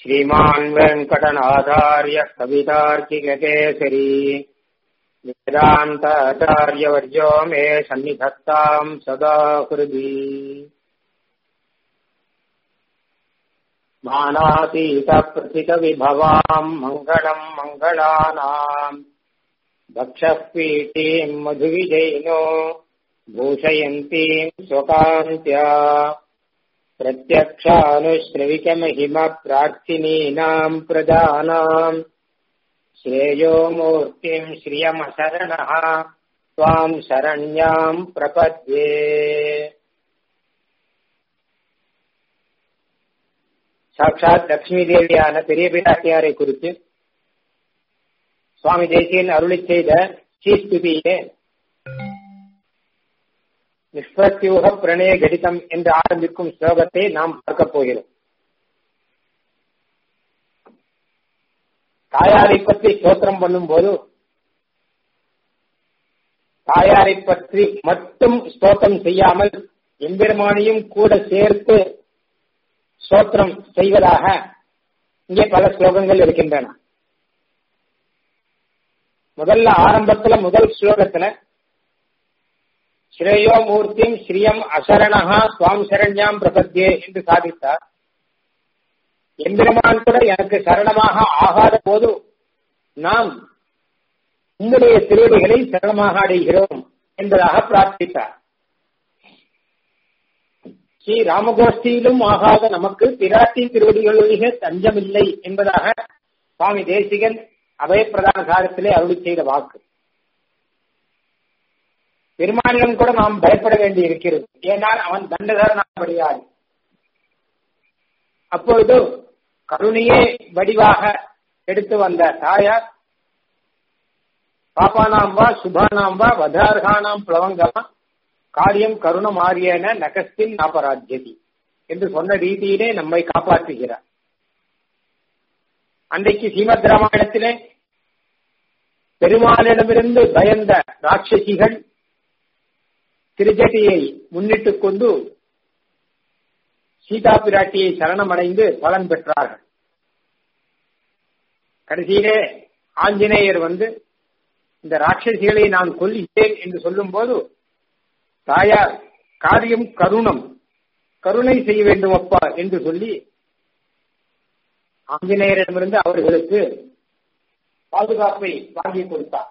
श्रीमान् वेङ्कटनाथार्य कवितार्किककेसरी वेदान्ताचार्यवर्यो मे सन्निधत्ताम् सदा हृदि मानातीतप्रथितविभवाम् मङ्गलम् मङ्गलानाम् भक्षः पीठीम् मधुविजयिनो भूषयन्तीम् स्वकान्त्या प्रत्यक्षानुश्रविकमहिमप्रार्थिनीनाम् प्रजानाम् श्रेयो मूर्तिम् श्रियमशरणः त्वाम् शरण्याम् प्रपद्ये சாட்சாத் லட்சுமி தேவியான பெரிய பிராட்டியாரை குறித்து சுவாமி தேசியன் அருளி செய்த ஸ்ரீஸ்துதியிலே நிஷ்பிரத்யூக பிரணய கடிதம் என்று ஆரம்பிக்கும் ஸ்லோகத்தை நாம் பார்க்க போகிறோம் தாயாரை பற்றி ஸ்தோத்திரம் பண்ணும் போது தாயாரை பற்றி மட்டும் ஸ்தோத்திரம் செய்யாமல் எம்பெருமானையும் கூட சேர்த்து ஸ்தோத்திரம் செய்வதாக இங்கே பல ஸ்லோகங்கள் இருக்கின்றன முதல்ல ஆரம்பத்துல முதல் ஸ்லோகத்துல ஸ்ரேயோ மூர்த்தியும் ஸ்ரீயம் அசரணஹா சுவாம் சரண்யாம் பிரபத்தியே என்று சாதித்தார் எம்பெருமான் கூட எனக்கு சரணமாக ஆகாத போது நாம் உம்முடைய திருவடிகளை சரணமாக அடைகிறோம் என்பதாக பிரார்த்தித்தார் ஸ்ரீ ராமகோஷ்டியிலும் ஆகாத நமக்கு பிராட்டி திருவடிகளிலே தஞ்சமில்லை என்பதாக சுவாமி தேசிகன் அபயப்பிரதான சாரத்திலே அருளி செய்த வாக்கு பெருமானிடம் கூட நாம் பயப்பட வேண்டி இருக்கிறது ஏனால் அவன் தண்டதரனாபடியாள் அப்பொழுது கருணையே வடிவாக எடுத்து வந்த தாயார் பாப்பானாம் வா சுபானாம் வா வதார்கானாம் பிளவங்கமா காரியம் கருணமாரியன நகஸ்தின் நாபராஜ்யதி என்று சொன்ன ரீதியிலே நம்மை காப்பாற்றுகிறார் அன்றைக்கு ஸ்ரீமத் ராமாயணத்திலே பெருமானிடமிருந்து பயந்த ராட்சசிகள் திருஜட்டியை முன்னிட்டுக் கொண்டு சீதா பிராட்டியை சரணமடைந்து பலன் பெற்றார்கள் கடைசியிலே ஆஞ்சநேயர் வந்து இந்த ராட்சசிகளை நான் கொல்லுகிறேன் என்று சொல்லும் போது தாயார் காரியம் கருணம் கருணை செய்ய வேண்டும் அப்பா என்று சொல்லி ஆஞ்சநேயரிடமிருந்து அவர்களுக்கு பாதுகாப்பை வாங்கி கொடுத்தார்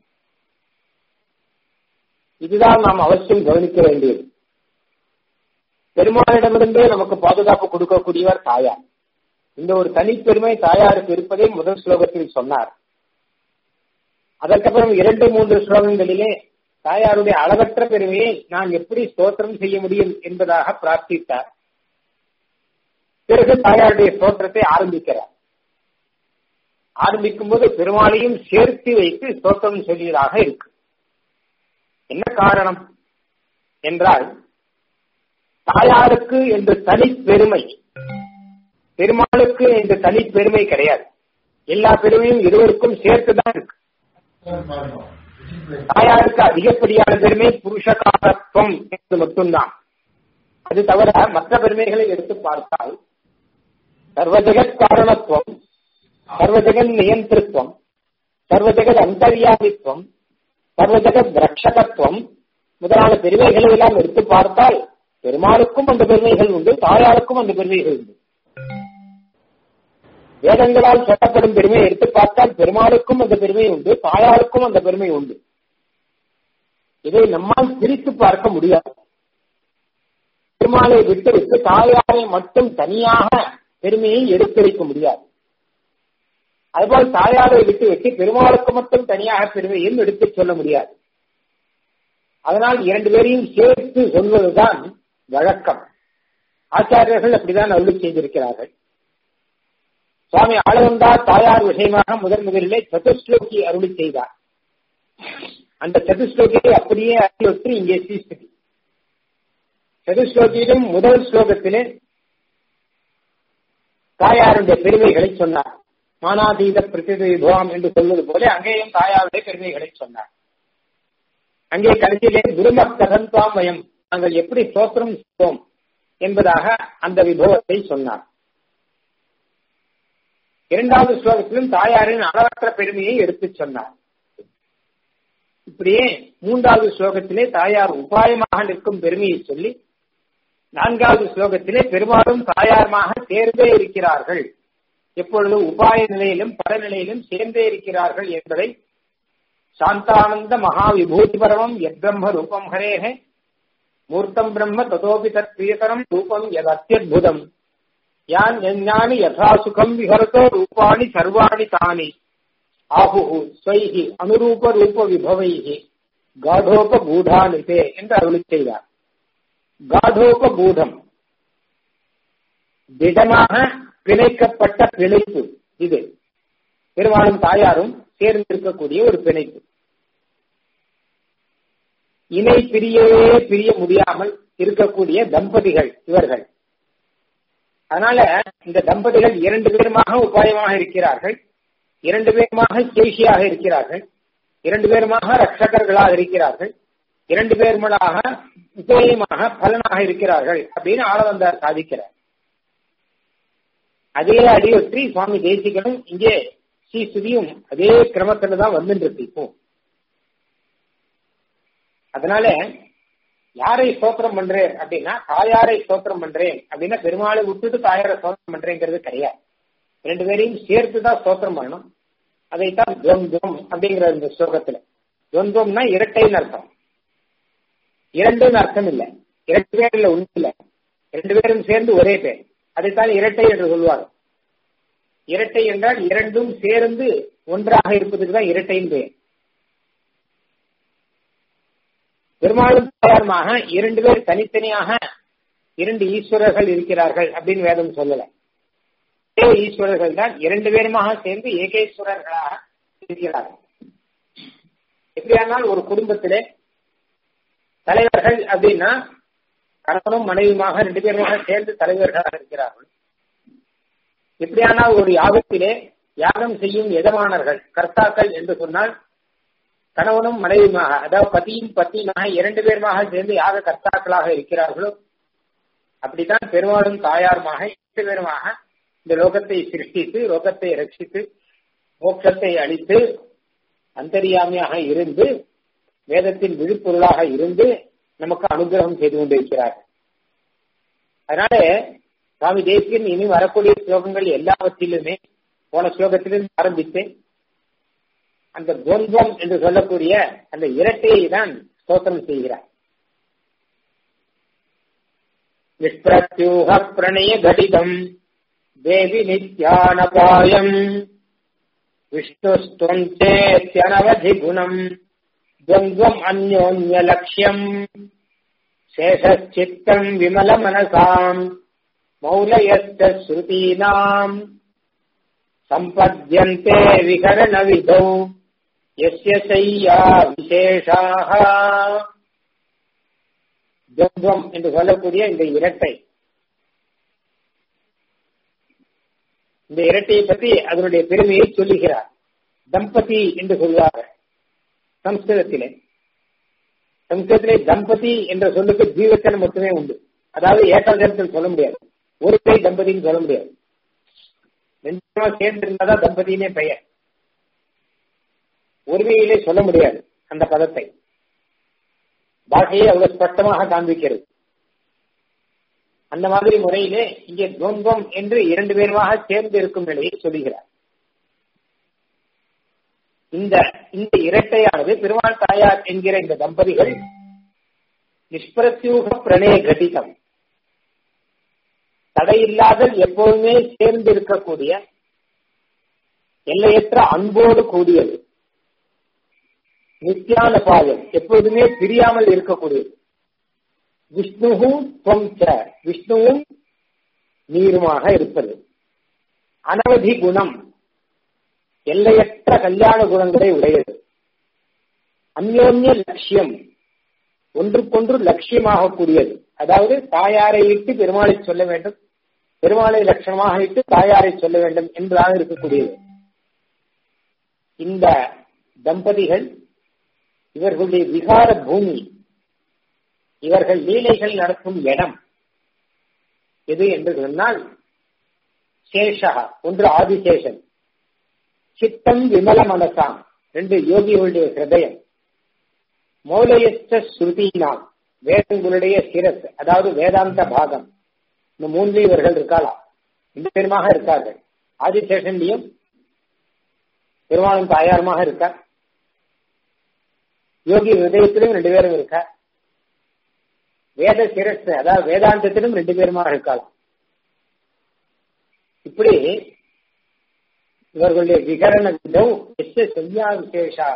இதுதான் நாம் அவசியம் கவனிக்க வேண்டியது பெருமானிடமிருந்தே நமக்கு பாதுகாப்பு கொடுக்கக்கூடியவர் தாயார் இந்த ஒரு தனிப்பெருமை தாயாருக்கு இருப்பதை முதல் ஸ்லோகத்தில் சொன்னார் அதற்கப்புறம் இரண்டு மூன்று ஸ்லோகங்களிலே தாயாருடைய அளவற்ற பெருமையை நான் எப்படி ஸ்தோத்திரம் செய்ய முடியும் என்பதாக பிரார்த்தித்தார் பிறகு தாயாருடைய ஸ்தோத்திரத்தை ஆரம்பிக்கிறார் ஆரம்பிக்கும் போது பெருமாளையும் சேர்த்து வைத்து ஸ்தோத்திரம் சொல்லியதாக இருக்கு என்ன காரணம் என்றால் தாயாருக்கு என்று தனி பெருமை பெருமாளுக்கு என்று தனி பெருமை கிடையாது எல்லா பெருமையும் இருவருக்கும் சேர்த்துதான் இருக்கு தாயாருக்கு அதிகப்படியான பெருமை புருஷகாரத்துவம் என்று மட்டும்தான் அது தவிர மற்ற பெருமைகளை எடுத்து பார்த்தால் சர்வஜகத் காரணத்துவம் சர்வஜகத் நியந்திரத்துவம் சர்வஜகத் அந்தர்யாமித்துவம் சர்வஜகத் ரட்சகத்துவம் முதலான பெருமைகளை எல்லாம் எடுத்து பார்த்தால் பெருமாளுக்கும் அந்த பெருமைகள் உண்டு தாயாருக்கும் அந்த பெருமைகள் உண்டு வேதங்களால் சொல்லப்படும் பெருமையை எடுத்து பார்த்தால் பெருமாளுக்கும் அந்த பெருமை உண்டு தாயாருக்கும் அந்த பெருமை உண்டு இதை நம்மால் பிரித்து பார்க்க முடியாது பெருமாளை விட்டு விட்டு தாயாரை மட்டும் தனியாக பெருமையை எடுத்து வைக்க முடியாது அதுபோல் தாயாரை விட்டு விட்டு பெருமாளுக்கு மட்டும் தனியாக பெருமையும் எடுத்து சொல்ல முடியாது அதனால் இரண்டு பேரையும் சேர்த்து சொல்வதுதான் வழக்கம் ஆச்சாரியர்கள் அப்படிதான் அருள் செய்திருக்கிறார்கள் சுவாமி ஆளவந்தார் தாயார் விஷயமாக முதன் முதலிலே சதுஸ்லோகி அருளி செய்தார் அந்த சதுஸ்லோகியை அப்படியே அறிவற்று இங்கே ஸ்ரீஸ்துதி சதுஸ்லோகியிலும் முதல் ஸ்லோகத்திலே தாயாருடைய பெருமைகளை சொன்னார் மானாதீத பிரதித விபவம் என்று சொல்வது போல அங்கேயும் தாயாருடைய பெருமைகளை சொன்னார் அங்கே கடைசியிலே குருமக்கதன் வயம் நாங்கள் எப்படி சோத்திரம் செய்வோம் என்பதாக அந்த விபவத்தை சொன்னார் இரண்டாவது ஸ்லோகத்திலும் தாயாரின் அளவற்ற பெருமையை எடுத்துச் சொன்னார் இப்படியே மூன்றாவது ஸ்லோகத்திலே தாயார் உபாயமாக நிற்கும் பெருமையை சொல்லி நான்காவது ஸ்லோகத்திலே பெரும்பாலும் தாயாரமாக சேர்ந்தே இருக்கிறார்கள் எப்பொழுது உபாய நிலையிலும் பரநிலையிலும் சேர்ந்தே இருக்கிறார்கள் என்பதை சாந்தானந்த மகா விபூதி பரமம் எத்பிரம்ம ரூபம் ஹரேஹ மூர்த்தம் பிரம்ம ததோபி தத் பிரியதரம் ரூபம் எத் அத்தியுதம் யான் ஞானி யதா சுகம் விஹரதோ ரூபாணி சர்வாணி தானி ஆஹு ஸ்வைஹி அனுரூப ரூப விபவைஹி காடோப பூடானிதே என்று அருளி செய்தார் காடோப பூதம் திடமாக பிணைக்கப்பட்ட பிணைப்பு இது பெருமாளும் தாயாரும் சேர்ந்திருக்கக்கூடிய ஒரு பிணைப்பு இணை பிரியவே பிரிய முடியாமல் இருக்கக்கூடிய தம்பதிகள் இவர்கள் அதனால இந்த தம்பதிகள் இரண்டு பேருமாக உபாயமாக இருக்கிறார்கள் இரண்டு பேருமாக சேஷியாக இருக்கிறார்கள் இரண்டு பேருமாக ரட்சகர்களாக இருக்கிறார்கள் இரண்டு பேருமளாக உபயமாக பலனாக இருக்கிறார்கள் அப்படின்னு ஆளவந்தார் சாதிக்கிறார் அதே அடியொற்றி சுவாமி தேசிகனும் இங்கே ஸ்ரீ சுதியும் அதே கிரமத்துல தான் வந்துட்டு இருக்கு இப்போ அதனால யாரை ஸ்தோத்திரம் பண்றேன் அப்படின்னா தாயாரை ஸ்தோத்திரம் பண்றேன் அப்படின்னா பெருமாளை விட்டுட்டு தாயாரை ஸ்தோத்திரம் பண்றேங்கிறது கிடையாது ரெண்டு பேரையும் சேர்த்து தான் ஸ்தோத்திரம் பண்ணணும் அதைத்தான் துவந்துவம் அப்படிங்கிற இந்த ஸ்லோகத்துல துவந்துவம்னா இரட்டைன்னு அர்த்தம் இரண்டுன்னு அர்த்தம் இல்லை இரண்டு பேர் இல்ல ஒண்ணு இல்ல ரெண்டு பேரும் சேர்ந்து ஒரே பேர் அதைத்தான் இரட்டை என்று சொல்வார் இரட்டை என்றால் இரண்டும் சேர்ந்து ஒன்றாக இருப்பதுக்கு தான் இரட்டையின் பெயர் பெருமாளும் தாயாருமாக இரண்டு பேர் தனித்தனியாக இரண்டு ஈஸ்வரர்கள் இருக்கிறார்கள் அப்படின்னு வேதம் சொல்லல ஒரே ஈஸ்வரர்கள் தான் இரண்டு பேருமாக சேர்ந்து ஏகேஸ்வரர்களாக இருக்கிறார்கள் எப்படியானால் ஒரு குடும்பத்திலே தலைவர்கள் அப்படின்னா கணவனும் மனைவியுமாக ரெண்டு பேருமாக சேர்ந்து தலைவர்களாக இருக்கிறார்கள் எப்படியானால் ஒரு யாகத்திலே யாகம் செய்யும் எஜமானர்கள் கர்த்தாக்கள் என்று சொன்னால் கணவனும் மனைவியுமாக அதாவது பதியும் பத்தியுமாக இரண்டு பேருமாக சேர்ந்து யாக கர்த்தாக்களாக இருக்கிறார்களோ அப்படித்தான் பெருமாளும் தாயாருமாக இரண்டு பேருமாக இந்த லோகத்தை சிருஷ்டித்து லோகத்தை ரட்சித்து மோட்சத்தை அளித்து அந்தரியாமியாக இருந்து வேதத்தின் விழுப்பொருளாக இருந்து நமக்கு அனுகிரகம் செய்து கொண்டிருக்கிறார் அதனால சுவாமி தேசியன் இனி வரக்கூடிய ஸ்லோகங்கள் எல்லாவற்றிலுமே போன ஸ்லோகத்திலிருந்து ஆரம்பித்து அந்த துவந்தம் என்று சொல்லக்கூடிய அந்த இரட்டையை தான் ஸ்தோத்திரம் செய்கிறார் நிஷ்பிரத்யூக பிரணய கடிதம் தேவி நித்யானபாயம் விஷ்ணுஸ்துவம் சேத்யனவதி குணம் द्वन्द्वम् अन्योन्यलक्ष्यम् शेषश्चित्तम् विमलमनसाम् मौलयश्च श्रुतीनाम् सम्पद्यन्ते विकरणविधौ यस्य शय्या விசேஷாக துவந்தம் என்று சொல்லக்கூடிய இந்த இரட்டை இந்த இரட்டையை பற்றி அதனுடைய பெருமையை சொல்லுகிறார் தம்பதி என்று சொல்வார்கள் சம்ஸ்கிருதத்திலே சம்ஸ்கிருதத்திலே தம்பதி என்ற சொல்லுக்கு ஜீவச்சனம் மட்டுமே உண்டு அதாவது ஏகாதரத்தில் சொல்ல முடியாது ஒரு கை தம்பதின்னு சொல்ல முடியாது ரெண்டு சேர்ந்து இருந்தாதான் தம்பதினே பெயர் ஒருமையிலே சொல்ல முடியாது அந்த பதத்தை பாஷையை அவ்வளவு ஸ்பஷ்டமாக காண்பிக்கிறது அந்த மாதிரி முறையிலே இங்கே துவந்தம் என்று இரண்டு பேருமாக சேர்ந்து இருக்கும் நிலையை சொல்லுகிறார் இந்த இந்த இரட்டையானது பெருமாள் தாயார் என்கிற இந்த தம்பதிகள் நிஷ்பிரத்யூக பிரணய கடிதம் தடையில்லாத எப்போதுமே சேர்ந்து இருக்கக்கூடிய எல்லையற்ற அன்போடு கூடியது நித்தியான பாயம் எப்போதுமே பிரியாமல் இருக்கக்கூடியது விஷ்ணுவும் விஷ்ணுவும் நீருமாக இருப்பது அனவதி குணம் எல்லையற்ற கல்யாண குணங்களை உடையது அந்யோன்ய லட்சியம் ஒன்றுக்கொன்று லட்சியமாக கூடியது அதாவது தாயாரை இட்டு பெருமாளை சொல்ல வேண்டும் பெருமாளை லட்சணமாக இட்டு தாயாரை சொல்ல வேண்டும் என்பதாக இருக்கக்கூடியது இந்த தம்பதிகள் இவர்களுடைய விகார பூமி இவர்கள் லீலைகள் நடக்கும் இடம் எது என்று சொன்னால் சேஷா ஒன்று ஆதிசேஷன் சித்தம் விமல மனசாம் ரெண்டு யோகிகளுடைய ஹிருதயம் மௌலயஸ்ட ஸ்ருதினாம் வேதங்களுடைய சிரஸ் அதாவது வேதாந்த பாகம் இந்த மூன்று இவர்கள் இருக்கலாம் இந்த பேருமாக இருக்கார்கள் ஆதிசேஷன்லையும் பெருமாளும் தாயாருமாக இருக்கார் யோகி ஹிருதயத்திலும் ரெண்டு பேரும் இருக்கார் வேத சிரஸ் அதாவது வேதாந்தத்திலும் ரெண்டு பேருமாக இருக்கலாம் இப்படி இவர்களுடைய விகரண விதம் எஸ் செய்யா விசேஷாக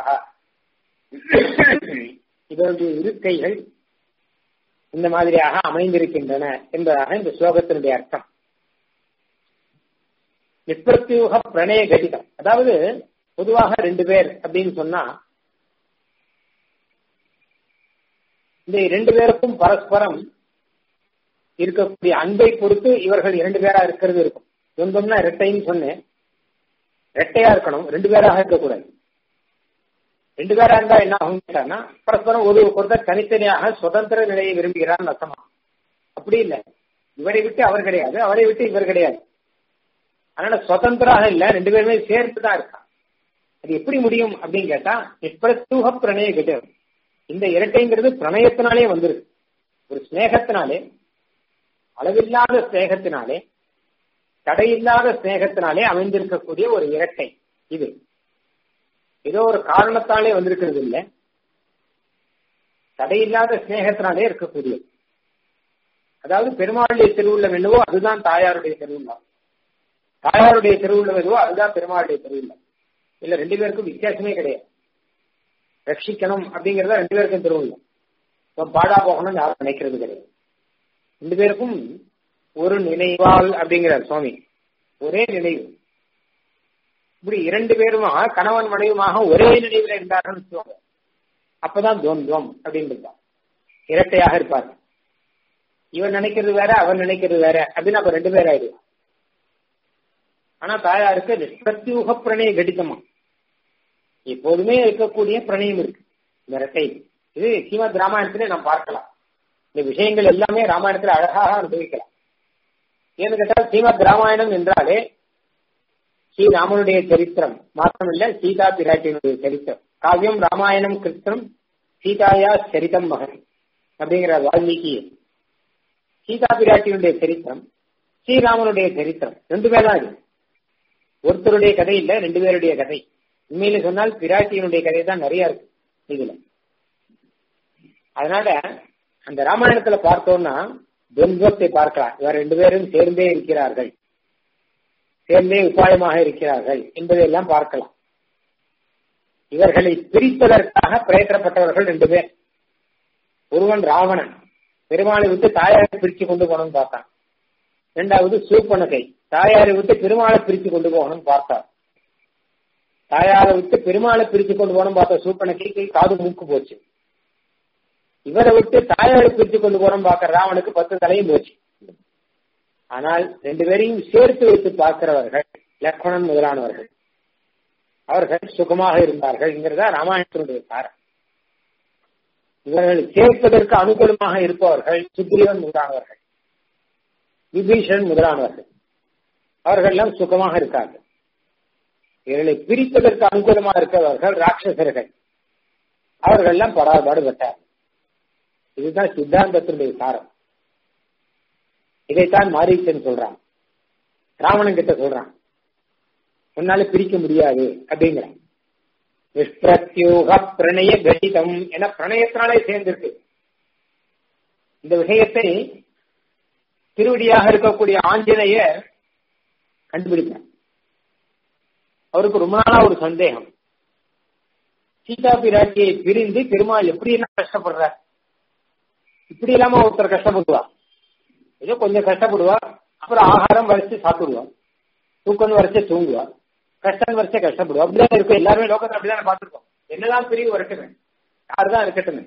இவருடைய இருக்கைகள் இந்த மாதிரியாக அமைந்திருக்கின்றன என்பதாக இந்த ஸ்லோகத்தினுடைய அர்த்தம் நிப்பிரத்யூக பிரணய கடிதம் அதாவது பொதுவாக ரெண்டு பேர் அப்படின்னு சொன்னா இந்த இரண்டு பேருக்கும் பரஸ்பரம் இருக்கக்கூடிய அன்பை பொறுத்து இவர்கள் இரண்டு பேரா இருக்கிறது இருக்கும் சொந்தம்னா இரட்டைன்னு சொன்னேன் ரெட்டையா இருக்கணும் ரெண்டு பேராக இருக்கக்கூடாது ரெண்டு பேரா இருந்தா என்ன ஆகும் கேட்டான்னா பரஸ்பரம் ஒரு ஒருத்தர் தனித்தனியாக சுதந்திர நிலையை விரும்புகிறான்னு அர்த்தமா அப்படி இல்லை இவரை விட்டு அவர் கிடையாது அவரை விட்டு இவர் கிடையாது அதனால சுதந்திராக இல்ல ரெண்டு பேருமே சேர்த்து தான் இருக்கா அது எப்படி முடியும் அப்படின்னு கேட்டா நிப்பிரத்தூக பிரணய கிட்டம் இந்த இரட்டைங்கிறது பிரணயத்தினாலே வந்துருக்கு ஒரு ஸ்நேகத்தினாலே அளவில்லாத ஸ்நேகத்தினாலே தடையில்லாத ஸ்நேகத்தினாலே அமைந்திருக்கக்கூடிய ஒரு இரட்டை இது ஏதோ ஒரு காரணத்தாலே வந்திருக்கிறது இல்லை தடையில்லாத ஸ்நேகத்தினாலே இருக்கக்கூடியது அதாவது பெருமாளுடைய திருவுள்ளம் என்னவோ அதுதான் தாயாருடைய திருவுள்ளம் தாயாருடைய திருவுள்ளம் எதுவோ அதுதான் பெருமாளுடைய திருவுள்ளம் இல்ல ரெண்டு பேருக்கும் வித்தியாசமே கிடையாது ரட்சிக்கணும் அப்படிங்கறத ரெண்டு பேருக்கும் திருவுள்ளம் பாடா போகணும்னு யாரும் நினைக்கிறது கிடையாது ரெண்டு பேருக்கும் ஒரு நினைவால் அப்படிங்கிறார் சுவாமி ஒரே நினைவு இப்படி இரண்டு பேருமாக கணவன் மனைவியுமாக ஒரே நினைவில் இருந்தார்கள் சொல்லுவாங்க அப்பதான் துவந்துவம் அப்படின்னு இரட்டையாக இருப்பார் இவன் நினைக்கிறது வேற அவன் நினைக்கிறது வேற அப்படின்னு அப்ப ரெண்டு பேர் ஆயிடுவான் ஆனா தாயாருக்கு நிஷ்பிரத்யூக பிரணய கடிதமா எப்போதுமே இருக்கக்கூடிய பிரணயம் இருக்கு இந்த இரட்டை இது ஸ்ரீமத் ராமாயணத்திலே நாம் பார்க்கலாம் இந்த விஷயங்கள் எல்லாமே ராமாயணத்துல அழகாக அனுபவிக்கலாம் ஏன்னு கேட்டால் ஸ்ரீமத் ராமாயணம் என்றாலே ஸ்ரீராமனுடைய சரித்திரம் மாத்திரமில்ல சீதா பிராட்டியினுடைய சரித்திரம் காவியம் ராமாயணம் கிருத்தம் சீதாயா சரிதம் மகன் அப்படிங்கிற வால்மீகி சீதா பிராட்டியினுடைய சரித்திரம் ஸ்ரீராமனுடைய சரித்திரம் ரெண்டு பேர் தான் இது ஒருத்தருடைய கதை இல்ல ரெண்டு பேருடைய கதை உண்மையில சொன்னால் பிராட்டியினுடைய கதை தான் நிறைய இருக்கு இதுல அதனால அந்த ராமாயணத்துல பார்த்தோம்னா துவந்தத்தை பார்க்கலாம் இவர் ரெண்டு பேரும் சேர்ந்தே இருக்கிறார்கள் சேர்ந்தே உபாயமாக இருக்கிறார்கள் என்பதையெல்லாம் பார்க்கலாம் இவர்களை பிரிப்பதற்காக பிரயத்தனப்பட்டவர்கள் ரெண்டு பேர் ஒருவன் ராவணன் பெருமாளை விட்டு தாயாரை பிரிச்சு கொண்டு போகணும்னு பார்த்தான் இரண்டாவது சூப்பனகை தாயாரை விட்டு பெருமாளை பிரிச்சு கொண்டு போகணும்னு பார்த்தார் தாயாரை விட்டு பெருமாளை பிரிச்சு கொண்டு போகணும் பார்த்த சூப்பனகைக்கு காது மூக்கு போச்சு இவரை விட்டு தாயாரை பிரித்து கொண்டு போறோம் பார்க்கிற ராவனுக்கு பத்து தலையும் போச்சு ஆனால் ரெண்டு பேரையும் சேர்த்து வைத்து பார்க்கிறவர்கள் லக்ஷ்மணன் முதலானவர்கள் அவர்கள் சுகமாக இருந்தார்கள் என்கிறதா ராமாயணத்தினுடைய சாரம் இவர்கள் சேர்ப்பதற்கு அனுகூலமாக இருப்பவர்கள் சுக்ரீவன் முதலானவர்கள் விபீஷன் முதலானவர்கள் அவர்கள் எல்லாம் சுகமாக இருக்கார்கள் இவர்களை பிரிப்பதற்கு அனுகூலமாக இருக்கிறவர்கள் ராட்சசர்கள் அவர்கள் எல்லாம் படாபாடு பட்டார் இதுதான் சித்தாந்தத்தினுடைய சாரம் இதைத்தான் மாரீச்சன் சொல்றான் ராவணன் கிட்ட சொல்றான் உன்னால பிரிக்க முடியாது அப்படிங்கிறான் நிஷ்பிரத்யூக பிரணய கடிதம் என பிரணயத்தினாலே சேர்ந்திருக்கு இந்த விஷயத்தை திருவடியாக இருக்கக்கூடிய ஆஞ்சநேயர் கண்டுபிடித்தார் அவருக்கு ரொம்ப நாளா ஒரு சந்தேகம் சீதா பிராட்டியை பிரிந்து பெருமாள் எப்படி எல்லாம் கஷ்டப்படுறார் இப்படி இல்லாம ஒருத்தர் கஷ்டப்படுவா ஏதோ கொஞ்சம் கஷ்டப்படுவா அப்புறம் ஆகாரம் வரைச்சு சாப்பிடுவா தூக்கம் வரைச்சு தூங்குவா கஷ்டம் வரைச்சே கஷ்டப்படுவா அப்படிதான் இருக்கும் எல்லாருமே லோகத்தை அப்படிதான் பார்த்துருக்கோம் என்னதான் பிரிவு வரட்டுமே யாருதான் இருக்கட்டுமே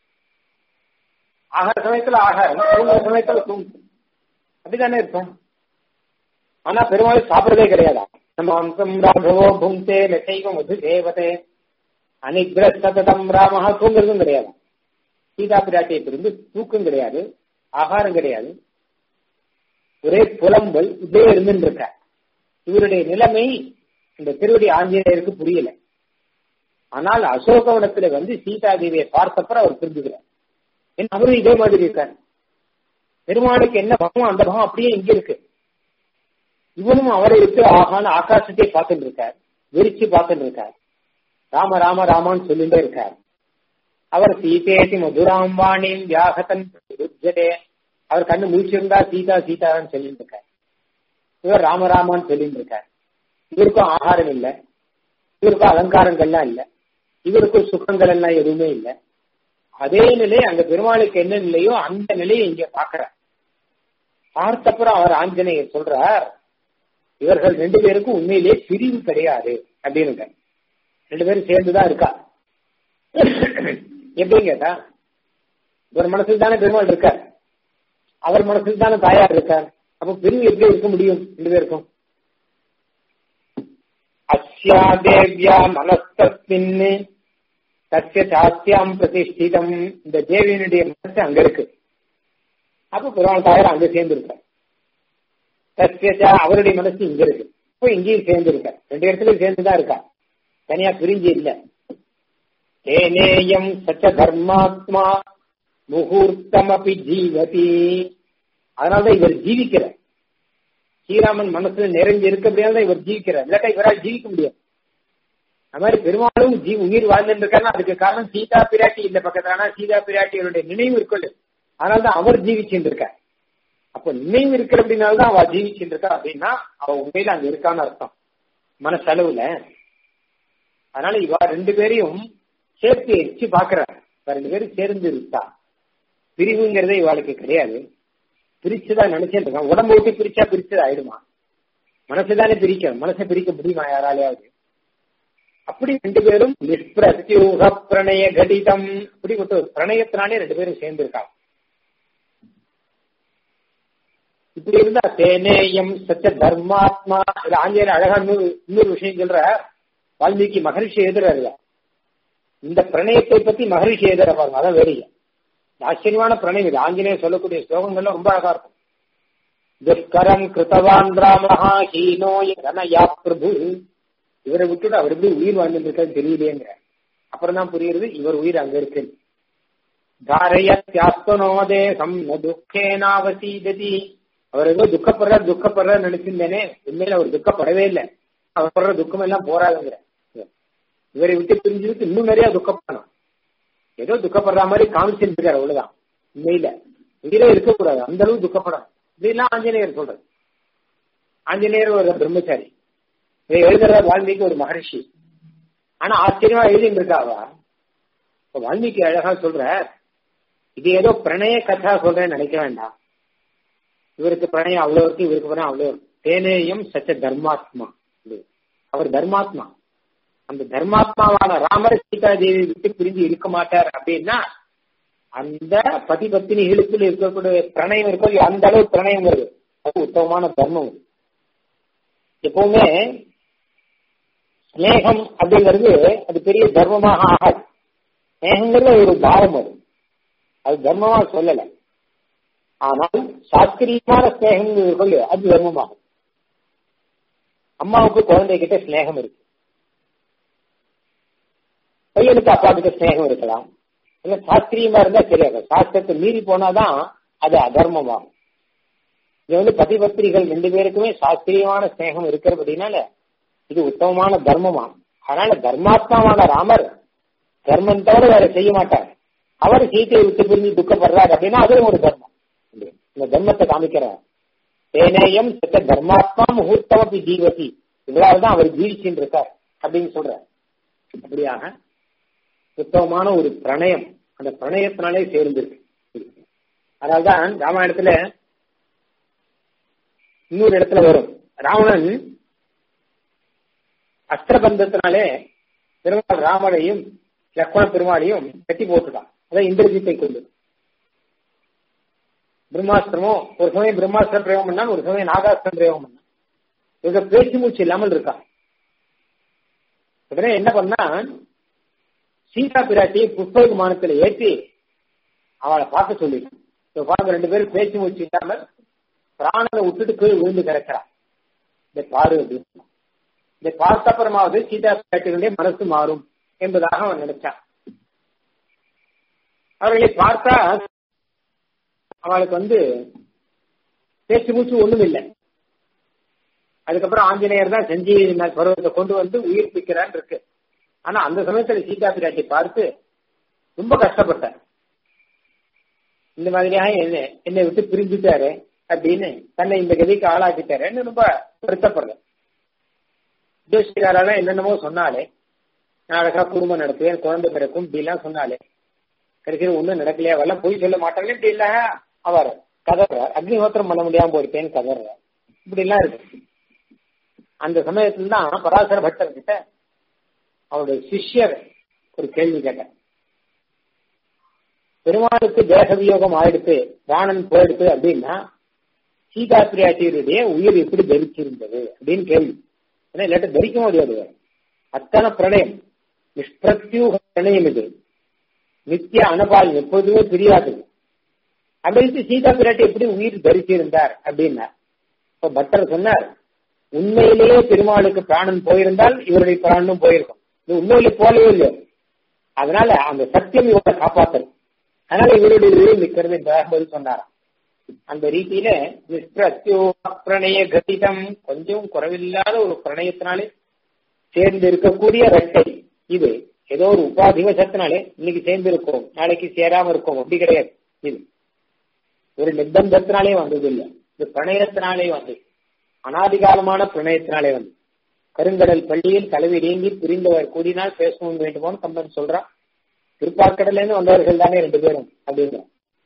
ஆகார சமயத்துல ஆகாரம் தூங்குற சமயத்துல தூங்கும் அப்படிதானே இருக்கும் ஆனா பெருமாள் சாப்பிடறதே கிடையாதா நம்ம அம்சம் ராகவோ புங்கே லட்சைவ மது தேவதே அனிகிரஸ்ததம் ராமஹா தூங்குறதும் கிடையாது சீதா பிராட்டியை பிரிந்து தூக்கம் கிடையாது ஆகாரம் கிடையாது ஒரே புலம்பல் இதே இருந்துட்டு இருக்க இவருடைய நிலைமை இந்த திருவடி ஆஞ்சநேயருக்கு புரியல ஆனால் அசோகவனத்துல வந்து சீதா தேவியை பார்த்தப்பறம் அவர் புரிஞ்சுக்கிறார் ஏன்னா அவரும் இதே மாதிரி இருக்கார் பெருமாளுக்கு என்ன பகம் அந்த பகம் அப்படியே இங்க இருக்கு இவனும் அவரை விட்டு ஆகான ஆகாசத்தை பார்த்துட்டு இருக்கார் விரிச்சு பார்த்துட்டு இருக்கார் ராம ராம ராமான்னு சொல்லிட்டே இருக்கார் அவர் சீதேசி மதுராம்பாணியும் வியாகத்தன் உஜ்ஜதே அவர் கண்ணு முழிச்சிருந்தா சீதா சீதான்னு சொல்லிட்டு இருக்கார் இவர் ராமராமான்னு சொல்லிட்டு இருக்கார் இவருக்கும் ஆகாரம் இல்லை இவருக்கும் அலங்காரங்கள்லாம் இல்லை இவருக்கும் சுகங்கள் எல்லாம் எதுவுமே இல்லை அதே நிலை அங்க பெருமாளுக்கு என்ன நிலையோ அந்த நிலையை இங்க பாக்குறார் பார்த்தப்புறம் அவர் ஆஞ்சநேயர் சொல்றார் இவர்கள் ரெண்டு பேருக்கும் உண்மையிலேயே பிரிவு கிடையாது அப்படின்னு ரெண்டு பேரும் சேர்ந்துதான் இருக்கா எப்படின்னு கேட்டா ஒரு மனசுல தானே பெருமாள் இருக்கார் அவர் மனசுல தானே தாயார் இருக்கார் அப்ப பிரிவு எப்படி இருக்க முடியும் ரெண்டு பேருக்கும் அஸ்யா தேவ்யா மனஸ்தின் சத்திய சாஸ்தியாம் பிரதிஷ்டிதம் இந்த தேவியனுடைய மனசு அங்க இருக்கு அப்ப பெருமாள் தாயார் அங்க சேர்ந்து இருக்கார் சத்தியச்சா அவருடைய மனசு இங்க இருக்கு இப்போ இங்கேயும் சேர்ந்து இருக்க ரெண்டு இடத்துலயும் சேர்ந்துதான் இருக்கா தனியா பிரிஞ்சு இல்ல ஏனேயம் சச்ச தர்மாத்மா முகூர்த்தம் அப்படி ஜீவதி அதனாலதான் இவர் ஜீவிக்கிறார் ஸ்ரீராமன் மனசுல நிறைஞ்சு இருக்கு அப்படின்னால இவர் ஜீவிக்கிறார் இல்லாட்டா இவரால் ஜீவிக்க முடியாது அது மாதிரி பெருமாளும் ஜீ உயிர் வாழ்ந்துட்டு இருக்காருன்னா அதுக்கு காரணம் சீதா பிராட்டி இந்த பக்கத்துல சீதா பிராட்டியருடைய நினைவு இருக்கொள்ளு அதனாலதான் அவர் ஜீவிச்சுட்டு இருக்கார் அப்ப நினைவு இருக்கிற அப்படின்னால்தான் அவ ஜீவிச்சுட்டு இருக்கா அப்படின்னா அவ உண்மையில அங்க இருக்கான்னு அர்த்தம் மனசளவுல அதனால இவ ரெண்டு பேரையும் சேர்த்து எச்சு பாக்குறாரு ரெண்டு பேரும் சேர்ந்து இருக்கா பிரிவுங்கிறதே இவாளுக்கு கிடையாது பிரிச்சுதான் நினைச்சிட்டு இருக்கான் உடம்பு விட்டு பிரிச்சா பிரிச்சது ஆயிடுமா மனசுதானே பிரிக்கணும் மனசை பிரிக்க முடியுமா யாராலையாவது அப்படி ரெண்டு பேரும் நிஷ்பிரத்யூக பிரணய கடிதம் அப்படிப்பட்ட ஒரு பிரணயத்தினாலே ரெண்டு பேரும் சேர்ந்து இருக்காங்க இப்படி இருந்தா தேனேயம் சச்ச தர்மாத்மா இது ஆஞ்சநேயர் அழகா இன்னொரு இன்னொரு விஷயம் சொல்ற வால்மீகி மகரிஷி எழுதுறாருல இந்த பிரணயத்தை பத்தி மகரிஷி எழுதுற பாருங்க அதான் வேறிய ஆச்சரியமான பிரணயம் இது ஆஞ்சநேயர் சொல்லக்கூடிய ஸ்லோகங்கள்லாம் ரொம்ப அழகா இருக்கும் துஷ்கரம் கிருத்தவான் ராமஹா ஹீனோய கனயா பிரபு இவரை விட்டுட்டு அவர் எப்படி உயிர் வாழ்ந்துட்டு இருக்காரு தெரியலையேங்கிற அப்புறம் தான் புரியுறது இவர் உயிர் அங்க இருக்கு தாரயத்யாஸ்தனோ தேசம் ந துக்கேனாவசீததி அவர் ஏதோ துக்கப்படுற துக்கப்படுற நினைச்சிருந்தேனே உண்மையில அவர் துக்கப்படவே இல்லை அவர் படுற துக்கம் எல்லாம் போராதுங்கிற இவரை விட்டு பிரிஞ்சுட்டு இன்னும் நிறைய துக்கப்படணும் ஏதோ துக்கப்படுற மாதிரி காமிச்சிட்டு இருக்காரு அவ்வளவுதான் உண்மையில உயிரே இருக்கக்கூடாது அந்த அளவு துக்கப்படணும் இப்படிலாம் ஆஞ்சநேயர் சொல்றது ஆஞ்சநேயர் ஒரு பிரம்மச்சாரி இதை எழுதுற வால்மீகி ஒரு மகரிஷி ஆனா ஆச்சரியமா எழுதிட்டு இருக்காவா இப்ப வால்மீகி அழகா சொல்ற இது ஏதோ பிரணய கதா சொல்றேன்னு நினைக்க வேண்டாம் இவருக்கு பிரணயம் அவ்வளவு இருக்கு இவருக்கு பிரணயம் அவ்வளவு இருக்கு தேனேயம் சச்ச தர்மாத்மா அவர் தர்மாத்மா அந்த தர்மாத்மாவான ராமர் சீதா தேவி விட்டு பிரிஞ்சு இருக்க மாட்டார் அப்படின்னா அந்த பதி பத்தினிகளுக்குள் இருக்கக்கூடிய பிரணயம் இருக்கோ அந்த அளவு பிரணயம் வருது அது உத்தமமான தர்மம் எப்பவுமே ஸ்னேகம் அப்படிங்கிறது அது பெரிய தர்மமாக ஆகாது ஸ்னேகங்கிறது ஒரு பாவம் அது அது தர்மமா சொல்லல ஆனால் சாஸ்திரியமான ஸ்னேகம் சொல்லு அது தர்மமாகும் அம்மாவுக்கு குழந்தை கிட்ட ஸ்னேகம் இருக்கு பையனுக்கு அப்பா கிட்ட ஸ்னேகம் இருக்கலாம் இல்ல சாஸ்திரியமா இருந்தா தெரியாது சாஸ்திரத்தை மீறி போனாதான் அது அதர்மமாகும் இது வந்து பதி பத்திரிகள் ரெண்டு பேருக்குமே சாஸ்திரியமான ஸ்னேகம் இருக்கிறபடினால இது உத்தமமான தர்மமா அதனால தர்மாத்மாவான ராமர் தர்மம் தவிர வேற செய்ய மாட்டார் அவர் சீத்தையை விட்டு பிரிஞ்சு துக்கப்படுறாரு அப்படின்னா அதுவும் ஒரு தர்மம் இந்த தர்மத்தை காமிக்கிறார் தேனேயம் சத்த தர்மாத்மா முகூர்த்தம் அப்படி ஜீவதி இதனால தான் அவர் ஜீவிச்சுட்டு இருக்கார் அப்படின்னு சொல்றார் அப்படியாக உத்தமமான ஒரு பிரணயம் அந்த பிரணயத்தினாலே சேர்ந்திருக்கு அதனால்தான் ராமாயணத்துல இன்னொரு இடத்துல வரும் ராவணன் அஸ்திரபந்தத்தினாலே பெருமாள் ராமனையும் லக்ஷ்மண பெருமாளையும் கட்டி போட்டுட்டான் அதான் இந்திரஜித்தை கொண்டு பிரம்மாஸ்திரமும் ஒரு சமயம் பிரம்மாஸ்திரம் பிரயோகம் பண்ணான் ஒரு சமயம் நாகாஸ்திரம் பிரயோகம் பண்ணான் இவங்க பேச்சு மூச்சு இல்லாமல் இருக்கா உடனே என்ன பண்ணான் சீதா பிராட்டியை புஷ்ப விமானத்துல ஏற்றி அவளை பார்க்க சொல்லிட்டான் இப்ப பாருங்க ரெண்டு பேரும் பேச்சு மூச்சு இல்லாமல் பிராணனை விட்டுட்டு கீழ் விழுந்து கிடக்கிறான் இதை பாரு அப்படின்னு இதை பார்த்த அப்புறமாவது சீதா பிராட்டிகளுடைய மனசு மாறும் என்பதாக அவன் நினைச்சான் அவர்களை பார்த்தா அவளுக்கு வந்து பேச்சு மூச்சு ஒண்ணும் இல்லை அதுக்கப்புறம் ஆஞ்சநேயர் தான் செஞ்சு பருவத்தை கொண்டு வந்து உயிர்ப்பிக்கிறான் இருக்கு ஆனா அந்த சமயத்துல சீதா பிராட்டி பார்த்து ரொம்ப கஷ்டப்பட்டார் இந்த மாதிரியாக என்ன என்னை விட்டு பிரிஞ்சுட்டாரு அப்படின்னு தன்னை இந்த கதிக்கு ஆளாக்கிட்டாருன்னு ரொம்ப வருத்தப்படுறேன் ஜோசிகாரெல்லாம் என்னென்னமோ சொன்னாலே நான் அழகா குடும்பம் நடத்துவேன் குழந்தை பிறக்கும் இப்படிலாம் சொன்னாலே கடைசியில் ஒன்றும் நடக்கலையா வரலாம் பொய் சொல்ல மாட்டாங்க இப்படி இல்ல அவர் கதறார் அக்னிஹோத்திரம் பண்ண முடியாம போயிருப்பேன்னு கதறார் இப்படி எல்லாம் இருக்கு அந்த சமயத்துல தான் பராசர பட்டர் கிட்ட அவருடைய சிஷ்யர் ஒரு கேள்வி கேட்டார் பெருமாளுக்கு தேக வியோகம் ஆயிடுத்து பிராணன் போயிடுத்து அப்படின்னா சீதா பிரியாட்டியருடைய உயிர் எப்படி தரிச்சிருந்தது அப்படின்னு கேள்வி ஏன்னா இல்லாட்ட தரிக்க முடியாது அத்தனை பிரணயம் நிஷ்பிரத்யூக பிரணயம் இது நித்திய அனபாயம் எப்போதுமே பிரியாது அப்படின்னு சீதா பிராட்டி எப்படி உயிர் தரிச்சிருந்தார் அப்படின்னா இப்ப பட்டர் சொன்னார் உண்மையிலேயே பெருமாளுக்கு பிராணன் போயிருந்தால் இவருடைய பிராணனும் போயிருக்கும் இது உண்மையிலே போலவே இல்லை அதனால அந்த சத்தியம் இவரை காப்பாத்தல் அதனால இவருடைய உயிர் நிற்கிறது பதில் சொன்னாராம் அந்த ரீதியில நிஷ்பிரத்யோ பிரணய கதிதம் கொஞ்சம் குறைவில்லாத ஒரு பிரணயத்தினாலே சேர்ந்து இருக்கக்கூடிய ரெட்டை இது ஏதோ ஒரு உபாதிவசத்தினாலே இன்னைக்கு சேர்ந்து இருக்கோம் நாளைக்கு சேராம இருக்கோம் அப்படி கிடையாது இது ஒரு நிர்பந்தத்தினாலே வந்தது இல்லை இது பிரணயத்தினாலே வந்தது அனாதிகாலமான பிரணயத்தினாலே வந்து கருங்கடல் பள்ளியில் கலவி நீங்கி புரிந்தவர் கூடினால் பேசவும் வேண்டுமோன்னு கம்பன் சொல்றான் திருப்பாக்கடல இருந்து வந்தவர்கள் தானே ரெண்டு பேரும் அப்படிங்கிற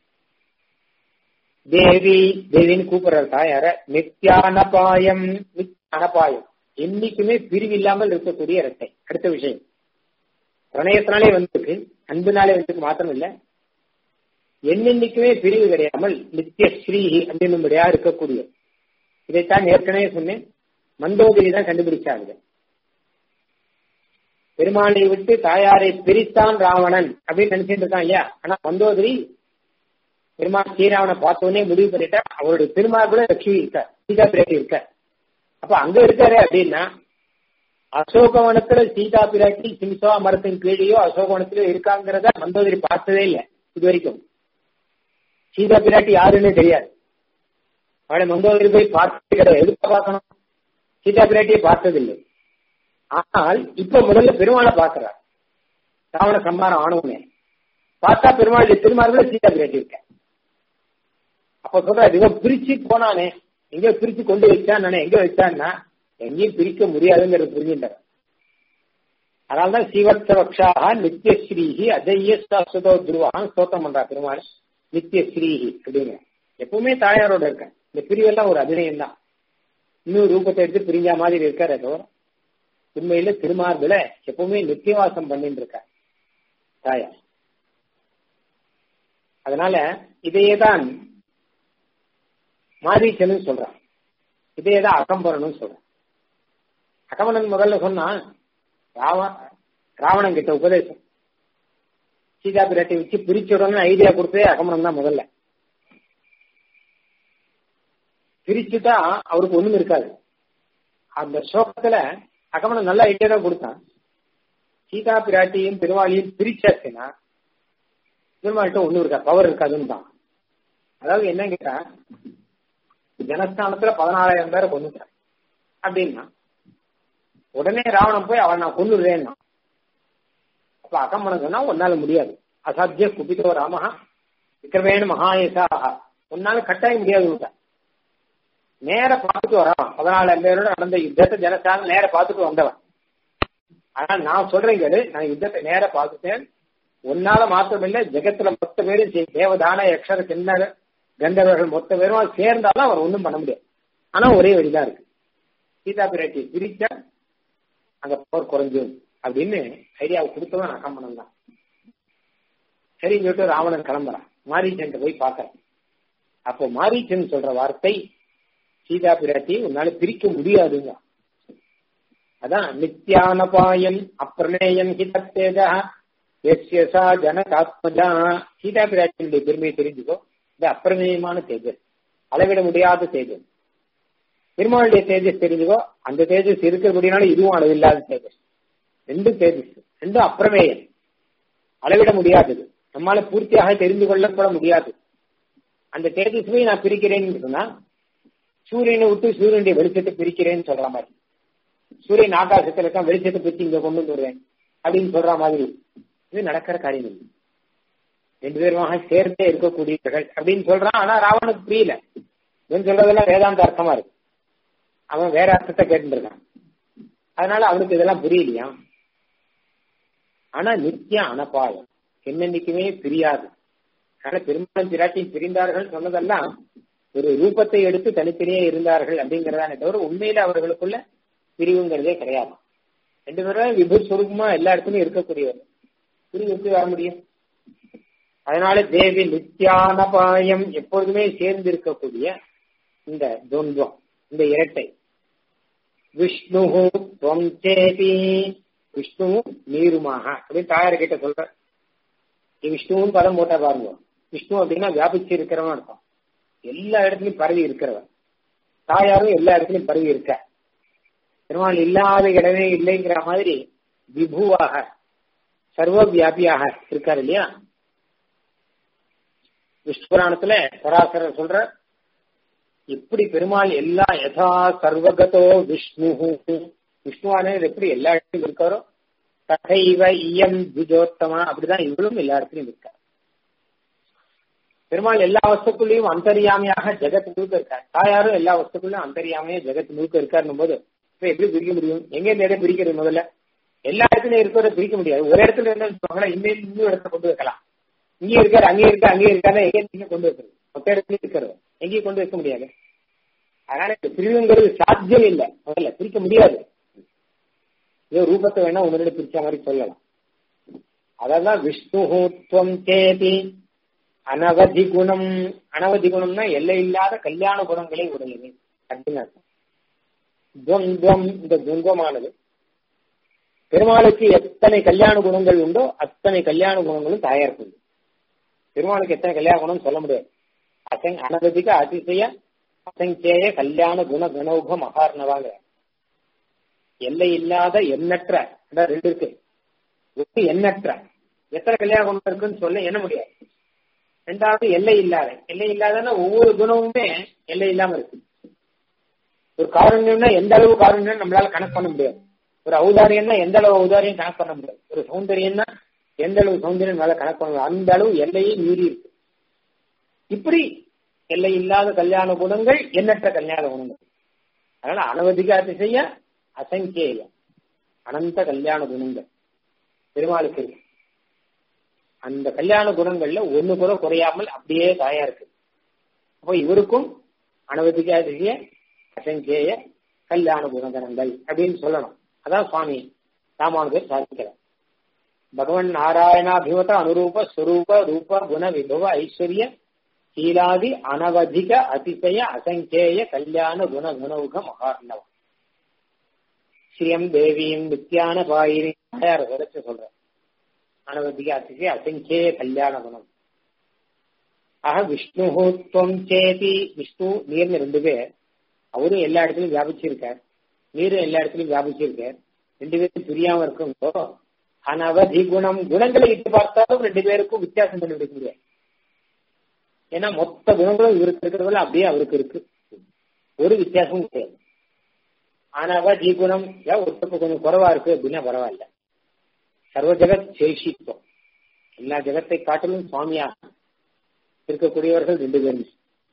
தேவி தேவின்னு கூப்பிடுற தாயார நித்யானபாயம் அனபாயம் என்னைக்குமே பிரிவு இல்லாமல் இருக்கக்கூடிய இரட்டை அடுத்த விஷயம் பிரணயத்தினாலே வந்திருக்கு அன்புனாலே வந்திருக்கு மாத்திரம் இல்ல என்னென்னைக்குமே பிரிவு கிடையாமல் நித்திய ஸ்ரீ அப்படின்னும்படியா இருக்கக்கூடிய இதைத்தான் ஏற்கனவே சொன்னேன் மந்தோதரி தான் கண்டுபிடிச்சாங்க பெருமாளை விட்டு தாயாரை பிரித்தான் ராவணன் அப்படின்னு நினைச்சிட்டு இருக்கான் இல்லையா ஆனா மந்தோதரி பெருமாள் ஸ்ரீராவனை பார்த்தோன்னே முடிவு பண்ணிட்டா அவருடைய திருமால் கூட லட்சுமி இருக்க சீதா பிராட்டி இருக்க அப்ப அங்க இருக்காரு அப்படின்னா அசோகவனத்துல சீதா பிராட்டி சிம்சா மரத்தின் கீழேயோ அசோகவனத்திலோ இருக்காங்கிறத மந்தோதரி பார்த்ததே இல்லை இது வரைக்கும் சீதா பிராட்டி யாருன்னு தெரியாது அவளை மந்தோதரி போய் பார்த்தது கிடையாது எதுக்கு பார்க்கணும் சீதா பிராட்டியை பார்த்ததில்லை ஆனால் இப்ப முதல்ல பெருமாளை பார்க்கிறார் ராவண சம்மாரம் ஆனவுனே பார்த்தா பெருமாள் திருமார்புல சீதா பிராட்டி இருக்க அப்ப சொல்றாரு இவன் பிரிச்சு போனானே எங்க பிரிச்சு கொண்டு வச்சான் எங்க வச்சான்னா எங்கேயும் பிரிக்க முடியாதுங்கிறது புரிஞ்சுட்டார் அதனால்தான் சீவத்சவக்ஷாக நித்தியஸ்ரீஹி அஜய்ய சாஸ்வதோ துருவாக ஸ்தோத்திரம் பண்றா பெருமாள் நித்தியஸ்ரீஹி அப்படிங்கிற எப்பவுமே தாயாரோட இருக்க இந்த பிரிவெல்லாம் ஒரு அபிநயம் தான் இன்னும் ரூபத்தை எடுத்து பிரிஞ்சா மாதிரி இருக்காரு ஏதோ உண்மையில திருமார்புல எப்பவுமே நித்தியவாசம் பண்ணிட்டு இருக்க தாயார் அதனால இதையேதான் மாரீச்சனு சொல்றான் இதையேதான் அகம்பரனும் சொல்றான் அகமனன் முதல்ல சொன்னான் ராவ ராவணன் கிட்ட உபதேசம் சீதா பிராட்டி வச்சு பிரிச்சுடணும்னு ஐடியா கொடுத்ததே அகமனம் தான் முதல்ல பிரிச்சுட்டா அவருக்கு ஒண்ணும் இருக்காது அந்த சோகத்துல அகமனம் நல்ல ஐடியா தான் கொடுத்தான் சீதா பிராட்டியும் பெருமாளையும் பிரிச்சாச்சுன்னா பெருமாள்கிட்ட ஒண்ணும் இருக்கா பவர் இருக்காதுன்னு தான் அதாவது என்ன கேட்டா ஜனஸ்தானத்துல பதினாலாயிரம் பேரை கொண்டுட்டான் அப்படின்னா உடனே ராவணன் போய் அவன் நான் கொண்டுடுறேன்னா அப்ப அகம்மனம் சொன்னா உன்னால முடியாது அசாத்திய குபிதோ ராமஹா விக்ரமேண மகாயசாக உன்னால கட்டாய முடியாது நேர பார்த்துட்டு வரான் பதினாலாயிரம் பேரோட நடந்த யுத்தத்தை ஜனஸ்தானம் நேர பார்த்துட்டு வந்தவன் ஆனா நான் சொல்றேன் கேடு நான் யுத்தத்தை நேர பார்த்துட்டேன் உன்னால மாத்திரமில்ல ஜெகத்துல மொத்த பேரும் தேவதான யக்ஷர கிண்ணற கந்தவர்கள் மொத்த பேரும் சேர்ந்தாலும் அவர் ஒன்றும் பண்ண முடியாது ஆனா ஒரே வழிதான் இருக்கு சீதா பிராட்டி பிரிச்சா அங்க போர் குறைஞ்சும் அப்படின்னு ஐடியாவை கொடுத்தவன் அகம்பனம் தான் சரின்னு சொல்லிட்டு ராவணன் கிளம்புறான் மாரீச்சன் போய் பார்க்கறான் அப்போ மாரீச்சன் சொல்ற வார்த்தை சீதா பிராட்டி உன்னால பிரிக்க முடியாதுங்க அதான் நித்யானபாயம் அப்பிரணேயம் ஹிதத்தேஜா எஸ்யசா ஜனகாத்மஜா சீதா பிராட்டியினுடைய பெருமையை தெரிஞ்சுக்கோ இது அப்பிரமேயமான தேஜஸ் அளவிட முடியாத தேஜஸ் பெருமாளுடைய தேஜஸ் தெரிஞ்சுக்கோ அந்த தேஜஸ் இருக்கிறபடினால இதுவும் அளவில்லாத தேஜஸ் ரெண்டு தேஜஸ் ரெண்டும் அப்பிரமேயம் அளவிட முடியாதது நம்மால பூர்த்தியாக தெரிந்து கொள்ளப்பட முடியாது அந்த தேஜஸ்வை நான் பிரிக்கிறேன்னு சொன்னா சூரியனை விட்டு சூரியனுடைய வெளிச்சத்தை பிரிக்கிறேன்னு சொல்ற மாதிரி சூரியன் ஆகாசத்துல இருக்கான் வெளிச்சத்தை பிரிச்சு இங்க கொண்டு வந்து வருவேன் அப்படின்னு சொல்ற மாதிரி இது நடக்கிற காரியம் இல்லை ரெண்டு பேருமாக சேர்ந்தே இருக்கக்கூடியவர்கள் அப்படின்னு சொல்றான் ஆனா ராவனுக்கு புரியல இவன் சொல்றதெல்லாம் வேதாந்த அர்த்தமா இருக்கு அவன் வேற அர்த்தத்தை கேட்டுருக்கான் அதனால அவனுக்கு இதெல்லாம் புரியலையா ஆனா நித்திய அனபாயம் என்னென்னைக்குமே பிரியாது அதனால பெரும்பாலும் பிராட்டியும் பிரிந்தார்கள் சொன்னதெல்லாம் ஒரு ரூபத்தை எடுத்து தனித்தனியே இருந்தார்கள் அப்படிங்கறதானே தவிர உண்மையில அவர்களுக்குள்ள பிரிவுங்கிறதே கிடையாது ரெண்டு பேரும் விபு சுரூபமா எல்லா இடத்துலயும் இருக்கக்கூடியவர் பிரிவு எப்படி வர முடியும் அதனால தேவி நித்தியானபாயம் எப்பொழுதுமே சேர்ந்து இருக்கக்கூடிய இந்த துவந்தம் இந்த இரட்டை விஷ்ணு துவம் சேதி விஷ்ணுவும் நீருமாக அப்படின்னு தாயார் கிட்ட சொல்ற விஷ்ணுவும் பதம் போட்டா பாருங்க விஷ்ணு அப்படின்னா வியாபிச்சு இருக்கிறவன் அர்த்தம் எல்லா இடத்துலயும் பரவி இருக்கிறவன் தாயாரும் எல்லா இடத்துலயும் பரவி இருக்க பெருமாள் இல்லாத இடமே இல்லைங்கிற மாதிரி விபுவாக சர்வ வியாபியாக இருக்காரு இல்லையா விஷ்ணு புராணத்துல பராசரர் சொல்ற எப்படி பெருமாள் எல்லா யதா சர்வகதோ விஷ்ணு விஷ்ணுவான எப்படி எல்லா இடத்துலயும் இருக்காரோ தகைவ இயம் துஜோத்தமா அப்படிதான் இவளும் எல்லா இடத்துலயும் இருக்கார் பெருமாள் எல்லா வஸ்துக்குள்ளேயும் அந்தரியாமையாக ஜெகத் முழுக்க இருக்கார் தாயாரும் எல்லா வஸ்துக்குள்ளயும் அந்தரியாமையா ஜெகத் முழுக்க இருக்காருன்னும் போது இப்ப எப்படி பிரிக்க முடியும் எங்க இந்த இடம் பிரிக்கிறது முதல்ல எல்லா இடத்துலயும் இருக்கிறத பிரிக்க முடியாது ஒரு இடத்துல என்ன சொல்லுவாங்களா இன்னும் இன்னும் இடத்த கொண்டு வைக்கலாம் இங்கே இருக்காரு அங்கே இருக்கா அங்கே இருக்காரு எங்க நீங்க கொண்டு வைக்கிறது மொத்த இடத்துலயும் இருக்கிறது எங்கேயும் கொண்டு வைக்க முடியாது அதனால இந்த பிரிவுங்கிறது சாத்தியம் இல்லை முதல்ல பிரிக்க முடியாது ஏதோ ரூபத்தை வேணா உன்னிடம் பிரிச்ச மாதிரி சொல்லலாம் அதான் விஷ்ணுத்துவம் சேதி அனவதி குணம் அனவதி குணம்னா எல்லை இல்லாத கல்யாண குணங்களை உடையது அப்படின்னு அர்த்தம் துவந்துவம் இந்த துவந்தமானது பெருமாளுக்கு எத்தனை கல்யாண குணங்கள் உண்டோ அத்தனை கல்யாண குணங்களும் தாயாருக்கு உண்டு பெருமாளுக்கு எத்தனை கல்யாண குணம் சொல்ல முடியாது அசங் அனவதிக அதிசய அசங்கேய கல்யாண குண குணௌக மகார்ணவாங்க எல்லை இல்லாத எண்ணற்ற ரெண்டு இருக்கு ஒன்று எண்ணற்ற எத்தனை கல்யாண குணம் இருக்குன்னு சொல்ல என்ன முடியாது ரெண்டாவது எல்லை இல்லாத எல்லை இல்லாதன்னா ஒவ்வொரு குணமுமே எல்லை இல்லாம இருக்கு ஒரு காரண்யம்னா எந்த அளவு காரண்யம் நம்மளால கணக்கு பண்ண முடியாது ஒரு ஔதாரியம்னா எந்த அளவு ஔதாரியம் கணக்கு பண்ண முடியாது ஒரு சௌந்தரியம்னா எந்த அளவு சௌந்தரியம் நம்மளால கணக்கு பண்ண முடியாது அந்த அளவு எல்லையை மீறி இருக்கு இப்படி எல்லை இல்லாத கல்யாண குணங்கள் எண்ணற்ற கல்யாண குணங்கள் அதனால அனவதிக அதிசய அசங்கேய அனந்த கல்யாண குணங்கள் பெருமாளுக்கு இருக்கு அந்த கல்யாண குணங்கள்ல ஒண்ணு கூட குறையாமல் அப்படியே தாயா இருக்கு அப்போ இவருக்கும் அனவதிக அதிசய அசங்கேய கல்யாண குணகணங்கள் அப்படின்னு சொல்லணும் அதான் சுவாமி ராமானுஜர் சாதிக்கிறார் பகவன் நாராயணாபிமத அனுரூப ஸ்வரூப ரூப குண விபவ ஐஸ்வர்ய சீலாதி அனவதிக அதிசய அசங்கேய கல்யாண குண குணவுக மகார்ணவம் ஸ்ரீயம் தேவியும் நித்யான பாயினி தாயார் வரைச்சு சொல்ற அனவதிக அதிசய அசங்கேய கல்யாண குணம் ஆக விஷ்ணு துவம் சேதி விஷ்ணு நீர்னு ரெண்டு பேர் அவரும் எல்லா இடத்துலயும் வியாபிச்சிருக்கார் நீரும் எல்லா இடத்துலயும் வியாபிச்சிருக்கார் ரெண்டு பேரும் புரியாம இருக்குங்கோ அனவதி குணம் குணங்களை இட்டு பார்த்தாலும் ரெண்டு பேருக்கும் வித்தியாசம் கண்டுபிடிக்க முடியாது ஏன்னா மொத்த குணங்களும் இவருக்கு இருக்கிறதுல அப்படியே அவருக்கு இருக்கு ஒரு வித்தியாசமும் கிடையாது அனவதி குணம் ஒருத்தருக்கு கொஞ்சம் குறைவா இருக்கு அப்படின்னா பரவாயில்ல சர்வ ஜெகத் சேஷித்துவம் எல்லா ஜெகத்தை காட்டிலும் சுவாமியா இருக்கக்கூடியவர்கள் ரெண்டு பேரும்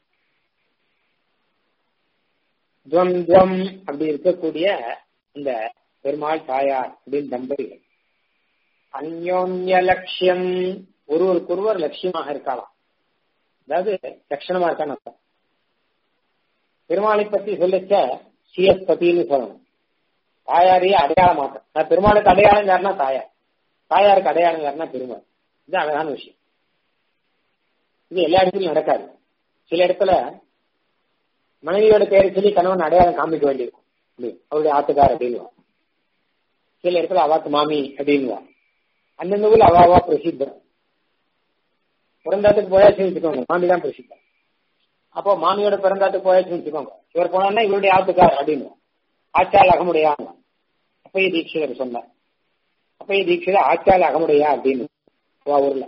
துவந்துவம் அப்படி இருக்கக்கூடிய இந்த பெருமாள் தாயார் அப்படின்னு தம்பதிகள் அந்யோன்ய லட்சியம் ஒருவருக்கொருவர் லட்சியமாக இருக்கலாம் அதாவது லட்சணமா இருக்கான்னு அர்த்தம் பெருமாளை பத்தி சொல்லச்ச சிஎஸ்பதினு சொல்லணும் தாயாரையே அடையாள மாட்டோம் நான் பெருமாளுக்கு அடையாளம் யாருன்னா தாயார் தாயாருக்கு அடையாளம் யாருன்னா பெருமாள் இது அழகான விஷயம் இது எல்லா இடத்துலயும் நடக்காது சில இடத்துல மனைவியோட பேரை சொல்லி கணவன் அடையாளம் காமிக்க வேண்டியிருக்கும் அவருடைய ஆத்துக்கார் அப்படின்னுவா சில இடத்துல அவாத்து மாமி அப்படின்னுவா அந்தந்த ஊர்ல அவாவா பிரசித்தம் பிறந்தாத்துக்கு போயாச்சுன்னு வச்சுக்கோங்க மாமி தான் பிரசித்தம் அப்போ மாமியோட பிறந்தாத்துக்கு போயாச்சுன்னு வச்சுக்கோங்க இவர் போனா இவருடைய ஆத்துக்கார் அப்படின்னு ஆச்சால் அகமுடையாங்க அப்பைய தீட்சிதர் சொன்னார் அப்பைய தீட்சிதர் ஆச்சால் அகமுடையா அப்படின்னு ஊர்ல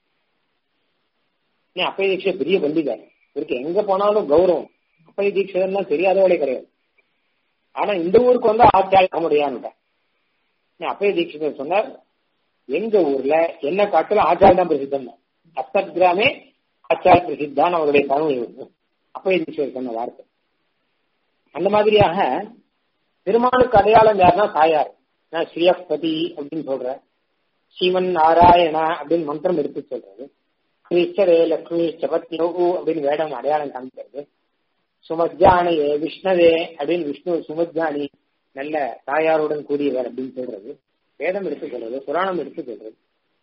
அப்பைய தீட்சிதர் பெரிய பண்டிதர் இவருக்கு எங்க போனாலும் கௌரவம் அப்பைய தீட்சிதர்லாம் தெரியாதவளே கிடையாது ஆனா இந்த ஊருக்கு வந்து ஆச்சால் அகமுடையான்னு அப்பைய தீட்சிதர் சொன்னார் எங்க ஊர்ல என்ன காட்டுல ஆச்சால் தான் பிரசித்தம் அஸ்தத் கிராமே ஆச்சால் பிரசித்தான் அவருடைய தமிழ் அப்பைய தீட்சிதர் சொன்ன வார்த்தை அந்த மாதிரியாக பெருமாளுக்கு அடையாளம் யாருன்னா தாயார் நான் ஸ்ரீயப்பதி அப்படின்னு சொல்றேன் சிவன் நாராயணா அப்படின்னு மந்திரம் எடுத்து சொல்றது கிருஷ்ணரே லக்ஷ்மி சபத்யோ அப்படின்னு வேடம் அடையாளம் காமிக்கிறது சுமஜானையே விஷ்ணவே அப்படின்னு விஷ்ணு சுமஜானி நல்ல தாயாருடன் கூடியவர் அப்படின்னு சொல்றது வேதம் எடுத்து சொல்றது புராணம் எடுத்து சொல்றது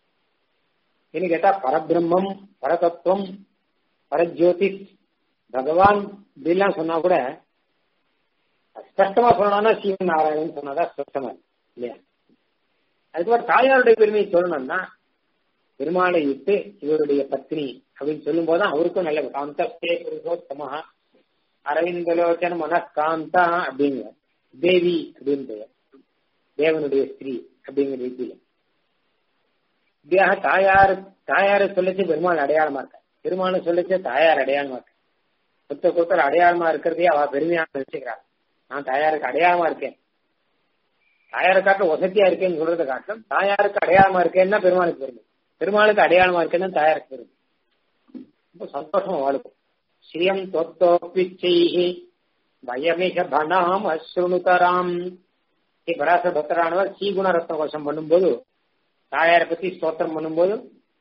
என்ன கேட்டா பரபிரம்மம் பரதத்துவம் பரஜோதிஷ் பகவான் இப்படிலாம் சொன்னா கூட ஸ்பஷ்டமா சொல்லணும்னா சிவன் நாராயணன் சொன்னாதான் ஸ்பஷ்டமா இல்லையா அதுக்கப்புறம் தாயாருடைய பெருமையை சொல்லணும்னா பெருமாளை விட்டு இவருடைய பத்னி அப்படின்னு சொல்லும் போதுதான் அவருக்கும் நல்ல காந்தஸ்தே புருஷோத்தமா அரவிந்தலோச்சன மனஸ்காந்தா அப்படிங்கிற தேவி அப்படின்னு பெயர் தேவனுடைய ஸ்திரீ அப்படிங்கிற ரீதியில இப்படியாக தாயார் தாயாரை சொல்லிச்சு பெருமாள் அடையாளமா இருக்க பெருமாளை சொல்லிச்சு தாயார் அடையாளமா இருக்க ஒருத்தர் ஒருத்தர் அடையாளமா இருக்கிறதே அவ பெருமையா நினைச்சுக்கிறாள் நான் தாயாருக்கு அடையாளமா இருக்கேன் தாயாரை காட்டிலும் வசதியா இருக்கேன்னு சொல்றதை காட்டிலும் தாயாருக்கு அடையாளமா இருக்கேன்னா பெருமாளுக்கு பெருமை பெருமாளுக்கு அடையாளமா இருக்கேன்னு தாயாருக்கு பெருமை ரொம்ப சந்தோஷமா வாழும் ஸ்ரீயம் தொத்தோப்பிச்சைஹி பயமிக பனாம் அஸ்ருணுதராம் ஸ்ரீ பராச பக்தரானவர் ஸ்ரீகுண ரத்ன கோஷம் பண்ணும்போது தாயாரை பத்தி ஸ்தோத்திரம் பண்ணும்போது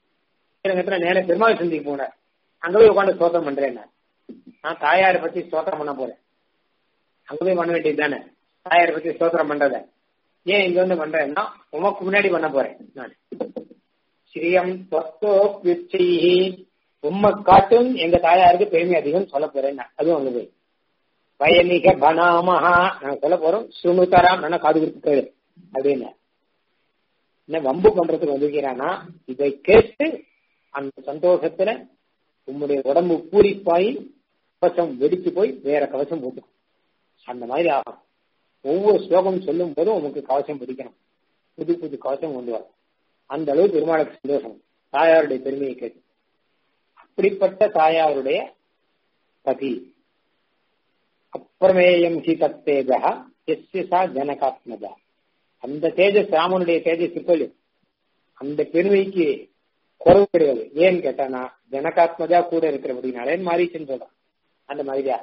நேர பெருமாள் சந்திக்கு போனார் அங்க போய் உட்காந்து ஸ்தோத்திரம் பண்றேன் நான் தாயாரை பத்தி ஸ்தோத்திரம் பண்ண போறேன் அங்க போய் பண்ண வேண்டியது தானே தாயாரை பத்தி ஸ்தோத்திரம் பண்றத ஏன் இங்க வந்து பண்றேன்னா உமக்கு முன்னாடி பண்ண போறேன் நான் ஸ்ரீயம் தொத்தோ பிச்சைஹி உம்மை காட்டும் எங்க தாயாருக்கு பெருமை அதிகம் சொல்ல போறேன் அதுவும் அங்க போய் பயமிக பனாமஹா நாங்க சொல்ல போறோம் சுணுதராம் நான் காது கொடுத்து கேளு அப்படின்னு என்ன வம்பு பண்றதுக்கு வந்திருக்கிறானா இதை கேட்டு அந்த சந்தோஷத்துல உம்முடைய உடம்பு பூரிப்பாயி கவசம் வெடிச்சு போய் வேற கவசம் போட்டுக்கும் அந்த மாதிரி ஆகும் ஒவ்வொரு ஸ்லோகம் சொல்லும் போதும் உமக்கு கவசம் பிடிக்கணும் புது புது கவசம் கொண்டு வரும் அந்த அளவு பெருமாளுக்கு சந்தோஷம் தாயாருடைய பெருமையை கேட்டு அப்படிப்பட்ட தாயாருடைய பதி அப்பிரமேயம் ஹி தத்தேஜா எஸ்ய சா ஜனகாத்மஜா அந்த தேஜஸ் ராமனுடைய தேஜஸ் இப்பொழு அந்த பெருமைக்கு குறவு கிடையாது ஏன்னு கேட்டானா ஜனகாத்மஜா கூட இருக்கிறபடினாலே மாறிச்சுன்னு சொல்றான் அந்த மாதிரியா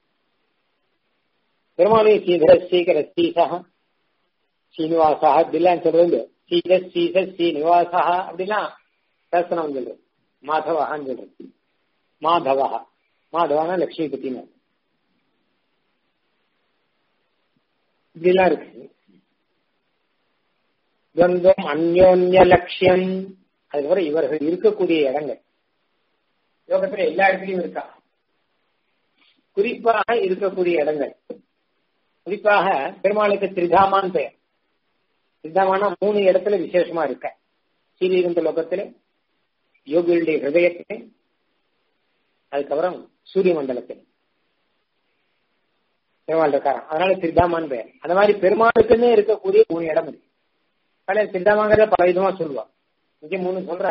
பெருமாளை சீதர சீக்கிர சீசா சீனிவாசா அப்படிலாம் சொல்றது சீத சீச சீனிவாசா அப்படிலாம் பேசணும் சொல்றது மாதவகான்னு சொல்றது மாதவா மாதவானா லட்சுமி பத்தின இப்படிலாம் இருக்கு துவந்தம் அந்யோன்ய லட்சியம் அதுக்கப்புறம் இவர்கள் இருக்கக்கூடிய இடங்கள் யோகத்துல எல்லா இடத்துலயும் இருக்கா குறிப்பாக இருக்கக்கூடிய இடங்கள் குறிப்பாக பெருமாளுக்கு திரிதாமான் பெயர் திரிதாமான மூணு இடத்துல விசேஷமா இருக்க சீரியிருந்த லோகத்திலே யோகிகளுடைய ஹிருதயத்திலே அதுக்கப்புறம் சூரிய மண்டலத்தில் பெருமாள் இருக்காராம் அதனால திரிதாமான் பெயர் அந்த மாதிரி பெருமாளுக்குன்னே இருக்கக்கூடிய மூணு இடம் இருக்கு பல சித்தாமாங்கிறத பல விதமா சொல்லுவா இங்க மூணு சொல்ற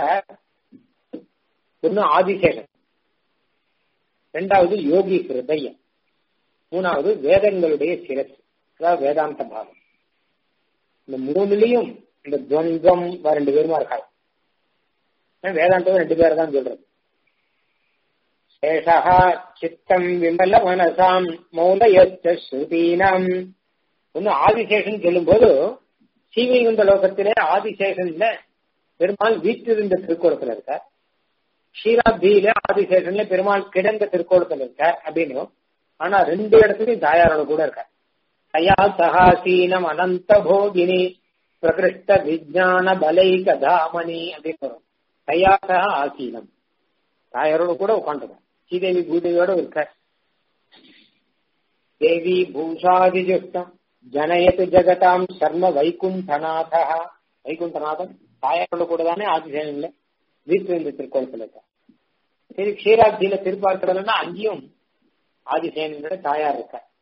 ஒன்னு ஆதிசேஷன் ரெண்டாவது யோகி ஹிருதயம் மூணாவது வேதங்களுடைய சிரஸ் அதாவது வேதாந்த பாகம் இந்த மூணுலயும் இந்த துவந்தம் ரெண்டு பேருமா இருக்காங்க வேதாந்தம் ரெண்டு பேரை தான் சொல்றது சேஷா சித்தம் விமல மனசாம் மௌலயத்த ஸ்ருதீனம் ஒன்னு ஆதிசேஷன் சொல்லும் போது சீவைகுண்ட லோகத்திலே ஆதிசேஷன்ல பெருமாள் வீட்டிருந்த திருக்கோலத்துல இருக்க ஷீராப்தியில ஆதிசேஷன்ல பெருமாள் கிடந்த திருக்கோலத்துல இருக்க அப்படின்னு ஆனா ரெண்டு இடத்துலயும் தாயாரோட கூட இருக்க தயா சகாசீனம் அனந்த போகினி பிரகிருஷ்ட விஜான பலைக தாமணி அப்படின்னு வரும் தயா சகா ஆசீனம் தாயாரோட கூட உட்காந்துருக்க ஸ்ரீதேவி பூதேவியோட இருக்க தேவி பூஷாதிஜுஷ்டம் ஜனயத்து ஜெகதாம் சர்ம வைகுண்டநாத வைகுண்டநாதன் தாயாரோட கூட தானே ஆதிசேனன்ல வீட்டு இந்த திருக்கோலத்துல இருக்க சரி க்ஷீராப்தியில திருப்பார்க்கடல்னா அங்கேயும் ஆதிசேனனோட தாயார் இருக்க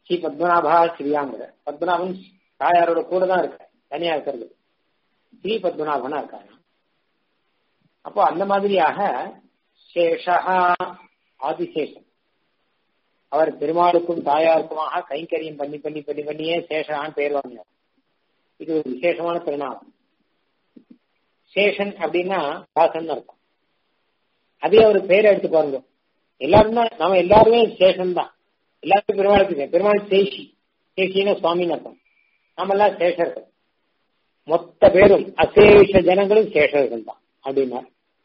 ஸ்ரீ பத்மநாபா ஸ்ரீயாங்கிற பத்மநாபன் தாயாரோட கூட தான் இருக்க தனியா இருக்கிறது ஸ்ரீ பத்மநாபனா இருக்காங்க அப்போ அந்த மாதிரியாக சேஷா ஆதிசேஷன் அவர் பெருமாளுக்கும் தாயாருக்குமாக கைங்கரியம் பண்ணி பண்ணி பண்ணி பண்ணியே சேஷான்னு பேர் வாங்கினார் இது ஒரு விசேஷமான திருநாமம் சேஷன் அப்படின்னா தாசன் அர்த்தம் அதே ஒரு பேரை எடுத்து பாருங்க எல்லாரும் தான் நம்ம எல்லாருமே சேஷன் தான் எல்லாருக்கும் பெருமாளுக்கு பெருமாள் சேஷி சேஷின்னு சுவாமின்னு அர்த்தம் நம்ம எல்லாம் சேஷர்கள் மொத்த பேரும் அசேஷ ஜனங்களும் சேஷர்கள் தான் அப்படின்னா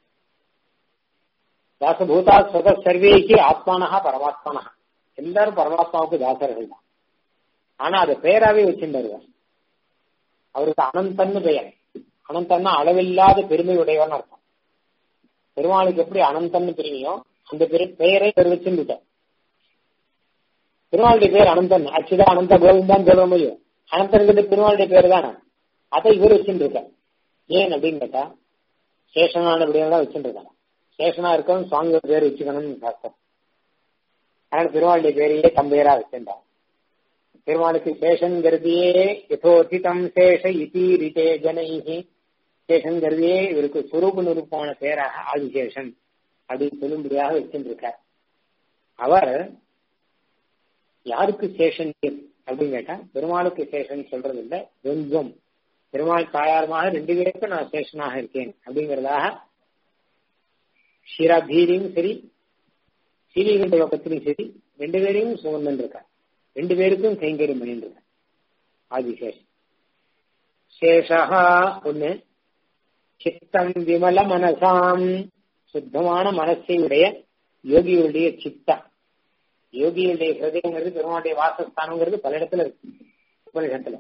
தாசபூதா ஸ்வத சர்வேக்கு ஆத்மானஹா பரமாத்மானஹா எல்லாரும் பரமாத்மாவுக்கு தாசர்கள் தான் ஆனா அதை பேராவே வச்சுருந்தார் அவருக்கு அனந்தன்னு பெயர் அனந்தன்னா அளவில்லாத பெருமை உடையவன் அர்த்தம் பெருமாளுக்கு எப்படி அனந்தன்னு பெருமையோ அந்த பெயரை பேர் வச்சுட்டார் பெருமாளுடைய பேர் அனந்தன் அச்சுதா அனந்த கோவிந்தான் சொல்ல முடியும் அனந்தன்கிறது பெருமாளுடைய பேர் தானே அதை இவர் வச்சுட்டு இருக்கார் ஏன் அப்படின்னு கேட்டா சேஷனான தான் வச்சுட்டு இருக்காங்க சேஷனா இருக்கணும் சுவாமியோட பேர் வச்சுக்கணும்னு சாஸ்திரம் அதனால பெருமாளுடைய பேரையே தம்பெயரா வச்சிருந்தார் பெருமாளுக்கு சேஷன்கிறதையே யதோதிதம் சேஷ இதி ரிதே ஜனைஹி சேஷன்கிறதையே இவருக்கு சுரூப நிருப்பமான பேராக ஆதிசேஷன் அப்படின்னு சொல்லும்படியாக வச்சிருக்கார் அவர் யாருக்கு சேஷன் அப்படின்னு கேட்டா பெருமாளுக்கு சேஷன் சொல்றது இல்ல துவந்தம் பெருமாள் தாயாரமாக ரெண்டு பேருக்கும் நான் சேஷனாக இருக்கேன் அப்படிங்கிறதாக ஷிராபீரியும் சரி சீலிகண்ட லோகத்திலும் சரி ரெண்டு பேரையும் சுமந்து இருக்கார் ரெண்டு பேருக்கும் கைங்கரியம் பண்ணிட்டு இருக்கார் ஆதிசேஷன் சேஷா ஒண்ணு சித்தம் விமல மனசாம் சுத்தமான மனசை உடைய யோகியுடைய சித்தம் யோகியுடைய ஹிருதயங்கிறது பெருமாளுடைய வாசஸ்தானங்கிறது பல இடத்துல இருக்கு உபனிஷத்துல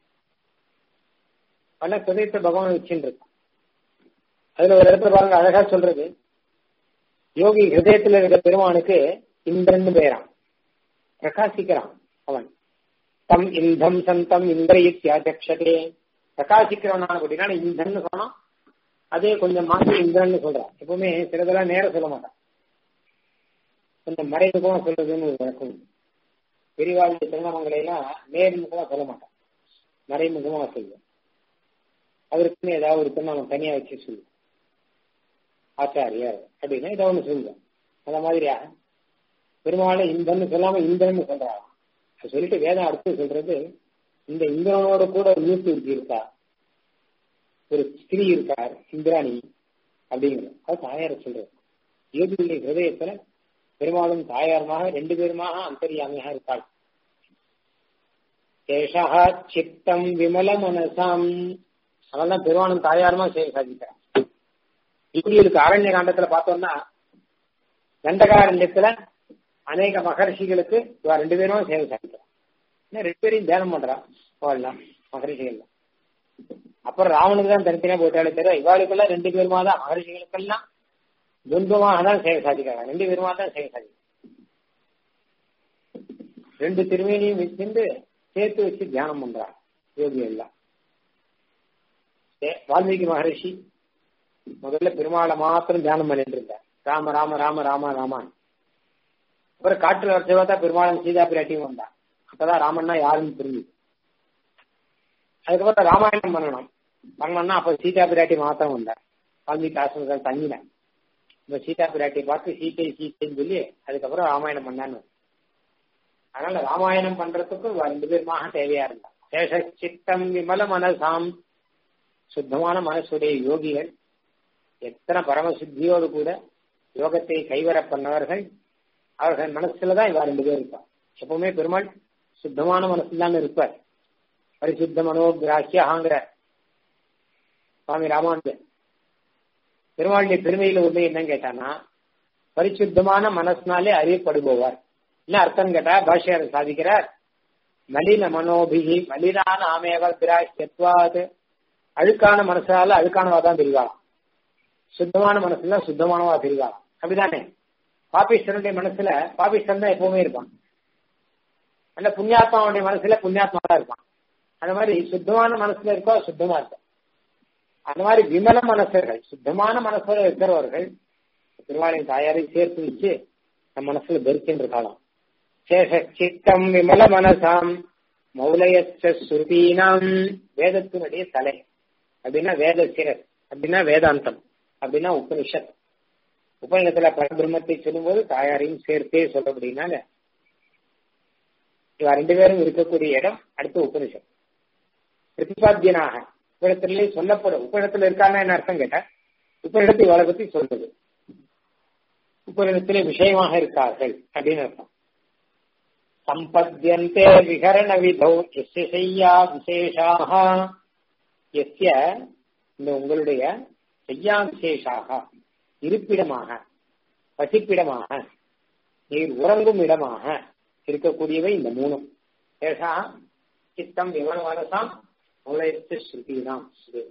பல ஹிருதயத்தை பகவான் வச்சுட்டு இருக்கு அதுல ஒரு இடத்துல பாருங்க அழகா சொல்றது யோகி ஹிருதயத்துல இருக்கிற பெருமானுக்கு இந்திரன் பெயரான் பிரகாசிக்கிறான் அவன் தம் இந்தம் சந்தம் இந்திரயித்யாச்சதே பிரகாசிக்கிறவனான அப்படின்னா இந்தன்னு சொன்னா அதே கொஞ்சம் மாற்றி இந்திரன் சொல்றான் எப்பவுமே சிலதெல்லாம் நேரம் சொல்ல மாட்டான் கொஞ்சம் மறைமுகமா சொல்றதுன்னு ஒரு வழக்கம் பெரியவாழ்வு திருநாமங்களை எல்லாம் நேர்முகமா சொல்ல மாட்டான் மறைமுகமா சொல்லுவோம் அவருக்குன்னு ஏதாவது ஒரு திருநாமம் தனியா வச்சு சொல்லுவோம் ஆச்சாரியார் அப்படின்னா இதை ஒண்ணு சொல்லுவோம் அந்த மாதிரியா பெருமாளை இந்தன்னு சொல்லாம இந்திரன்னு சொல்றாங்க அது சொல்லிட்டு வேதம் அடுத்து சொல்றது இந்த இந்திரனோட கூட யூத்து இருக்கு இருக்கா ஒரு ஸ்திரீ இருக்கார் இந்திராணி அப்படிங்கிறது அது தாயார சொல்றது யோகியுடைய ஹிருதயத்துல பெருமாளும் தாயாருமாக ரெண்டு பேருமாக அந்தரியாமையாக இருக்காள் சேஷா சித்தம் விமல மனசாம் அவெல்லாம் பெருமாளும் தாயாருமா செய்ய சாதிக்கிறான் யோகிகளுக்கு அரண்ய காண்டத்துல பார்த்தோம்னா தண்டகாரண்யத்துல அநேக மகர்ஷிகளுக்கு இவ ரெண்டு பேரும் சேவை சாதிக்கிறான் ரெண்டு பேரையும் தியானம் பண்றான் அவெல்லாம் மகர்ஷிகள் அப்புறம் ராவனுக்கு தான் தனித்தனியா போயிட்டாலே தவிர இவாளுக்கெல்லாம் ரெண்டு பேருமா தான் மகர்ஷிகளுக்கெல்லாம் துன்பமாக தான் சேவை சாதிக்கிறாங்க ரெண்டு பேருமா தான் சேவை சாதிக்கிறாங்க ரெண்டு திருமேனியும் வச்சிருந்து சேர்த்து வச்சு தியானம் பண்றாங்க யோகி எல்லாம் வால்மீகி மகரிஷி முதல்ல பெருமாளை மாத்திரம் தியானம் பண்ணிட்டு இருந்தார் ராம ராம ராம ராம ராமான் அப்புறம் காட்டுல வச்ச பார்த்தா பெருமாளன் சீதா பிராட்டியும் வந்தான் அப்பதான் ராமன்னா யாருன்னு புரிஞ்சுது அதுக்கப்புறம் ராமாயணம் பண்ணணும் பண்ணணும்னா அப்ப சீதா பிராட்டி மாத்திரம் வந்தார் வால்மீகி ஆசிரமத்தில் தங்கினேன் இந்த சீதா பிராட்டியை பார்த்து சீத்தை சீத்தைன்னு சொல்லி அதுக்கப்புறம் ராமாயணம் பண்ணான்னு அதனால ராமாயணம் பண்றதுக்கும் ரெண்டு பேருமாக தேவையா இருந்தா சேஷ சித்தம் விமல மனசாம் சுத்தமான மனசுடைய யோகிகள் எத்தனை பரமசுத்தியோடு கூட யோகத்தை கைவர பண்ணவர்கள் அவர்கள் மனசுலதான் இவா ரெண்டு பேர் இருப்பார் எப்பவுமே பெருமாள் சுத்தமான மனசுல தான் இருப்பார் பரிசுத்த மனோகிராஹியாங்கிற சுவாமி ராமானுஜன் பெருமாளுடைய பெருமையில உண்மை என்னன்னு கேட்டானா பரிசுத்தமான மனசுனாலே அறியப்படுபவர் என்ன அர்த்தம் கேட்டா பாஷ்யார் சாதிக்கிறார் மலின மனோபிகி மலினான ஆமேவ கிராஹ்யத்வாது அழுக்கான மனசால அழுக்கானவா தான் தெரிவாளாம் சுத்தமான மனசுல சுத்தமானவா தெரிவாளாம் அப்படிதானே பாபிஸ்டனுடைய மனசுல பாபிஸ்டன் தான் எப்பவுமே இருப்பான் அந்த புண்ணியாத்மாவுடைய மனசுல புண்ணியாத்மா தான் இருப்பான் அந்த மாதிரி சுத்தமான மனசுல இருக்கோ சுத்தமா இருக்கும் அந்த மாதிரி விமல மனசர்கள் சுத்தமான மனசோட இருக்கிறவர்கள் திருவாளையின் தாயாரை சேர்த்து வச்சு நம்ம மனசுல தரிக்கின்ற காலம் சேஷச்சித்தம் விமல மனசாம் மௌலயச்ச ஸ்ருதீனாம் வேதத்தினுடைய தலை அப்படின்னா வேத சிரஸ் அப்படின்னா வேதாந்தம் அப்படின்னா உபனிஷத் உபநிஷத்துல பரபிரம்மத்தை சொல்லும்போது தாயாரையும் சேர்த்தே சொல்லப்படினால இவ ரெண்டு பேரும் இருக்கக்கூடிய இடம் அடுத்த உபனிஷத் பிரதிபாத்தியனாக உபனிடத்திலே சொல்லப்படும் உபனிடத்துல இருக்காங்க என்ன அர்த்தம் கேட்ட உபனிடத்தை இவளை பத்தி சொல்றது உபனிடத்திலே விஷயமாக இருக்கார்கள் அப்படின்னு அர்த்தம் சம்பத்தியந்தே விகரண விதௌ எஸ்ய செய்யா விசேஷாக எஸ்ய இந்த உங்களுடைய செய்யா விசேஷாக இருப்பிடமாக வசிப்பிடமாக நீர் உறங்கும் இடமாக இருக்கக்கூடியவை இந்த மூணும் ஏஷா சித்தம் விமனவனசாம் மூலயத்து ஸ்ருதிதாம்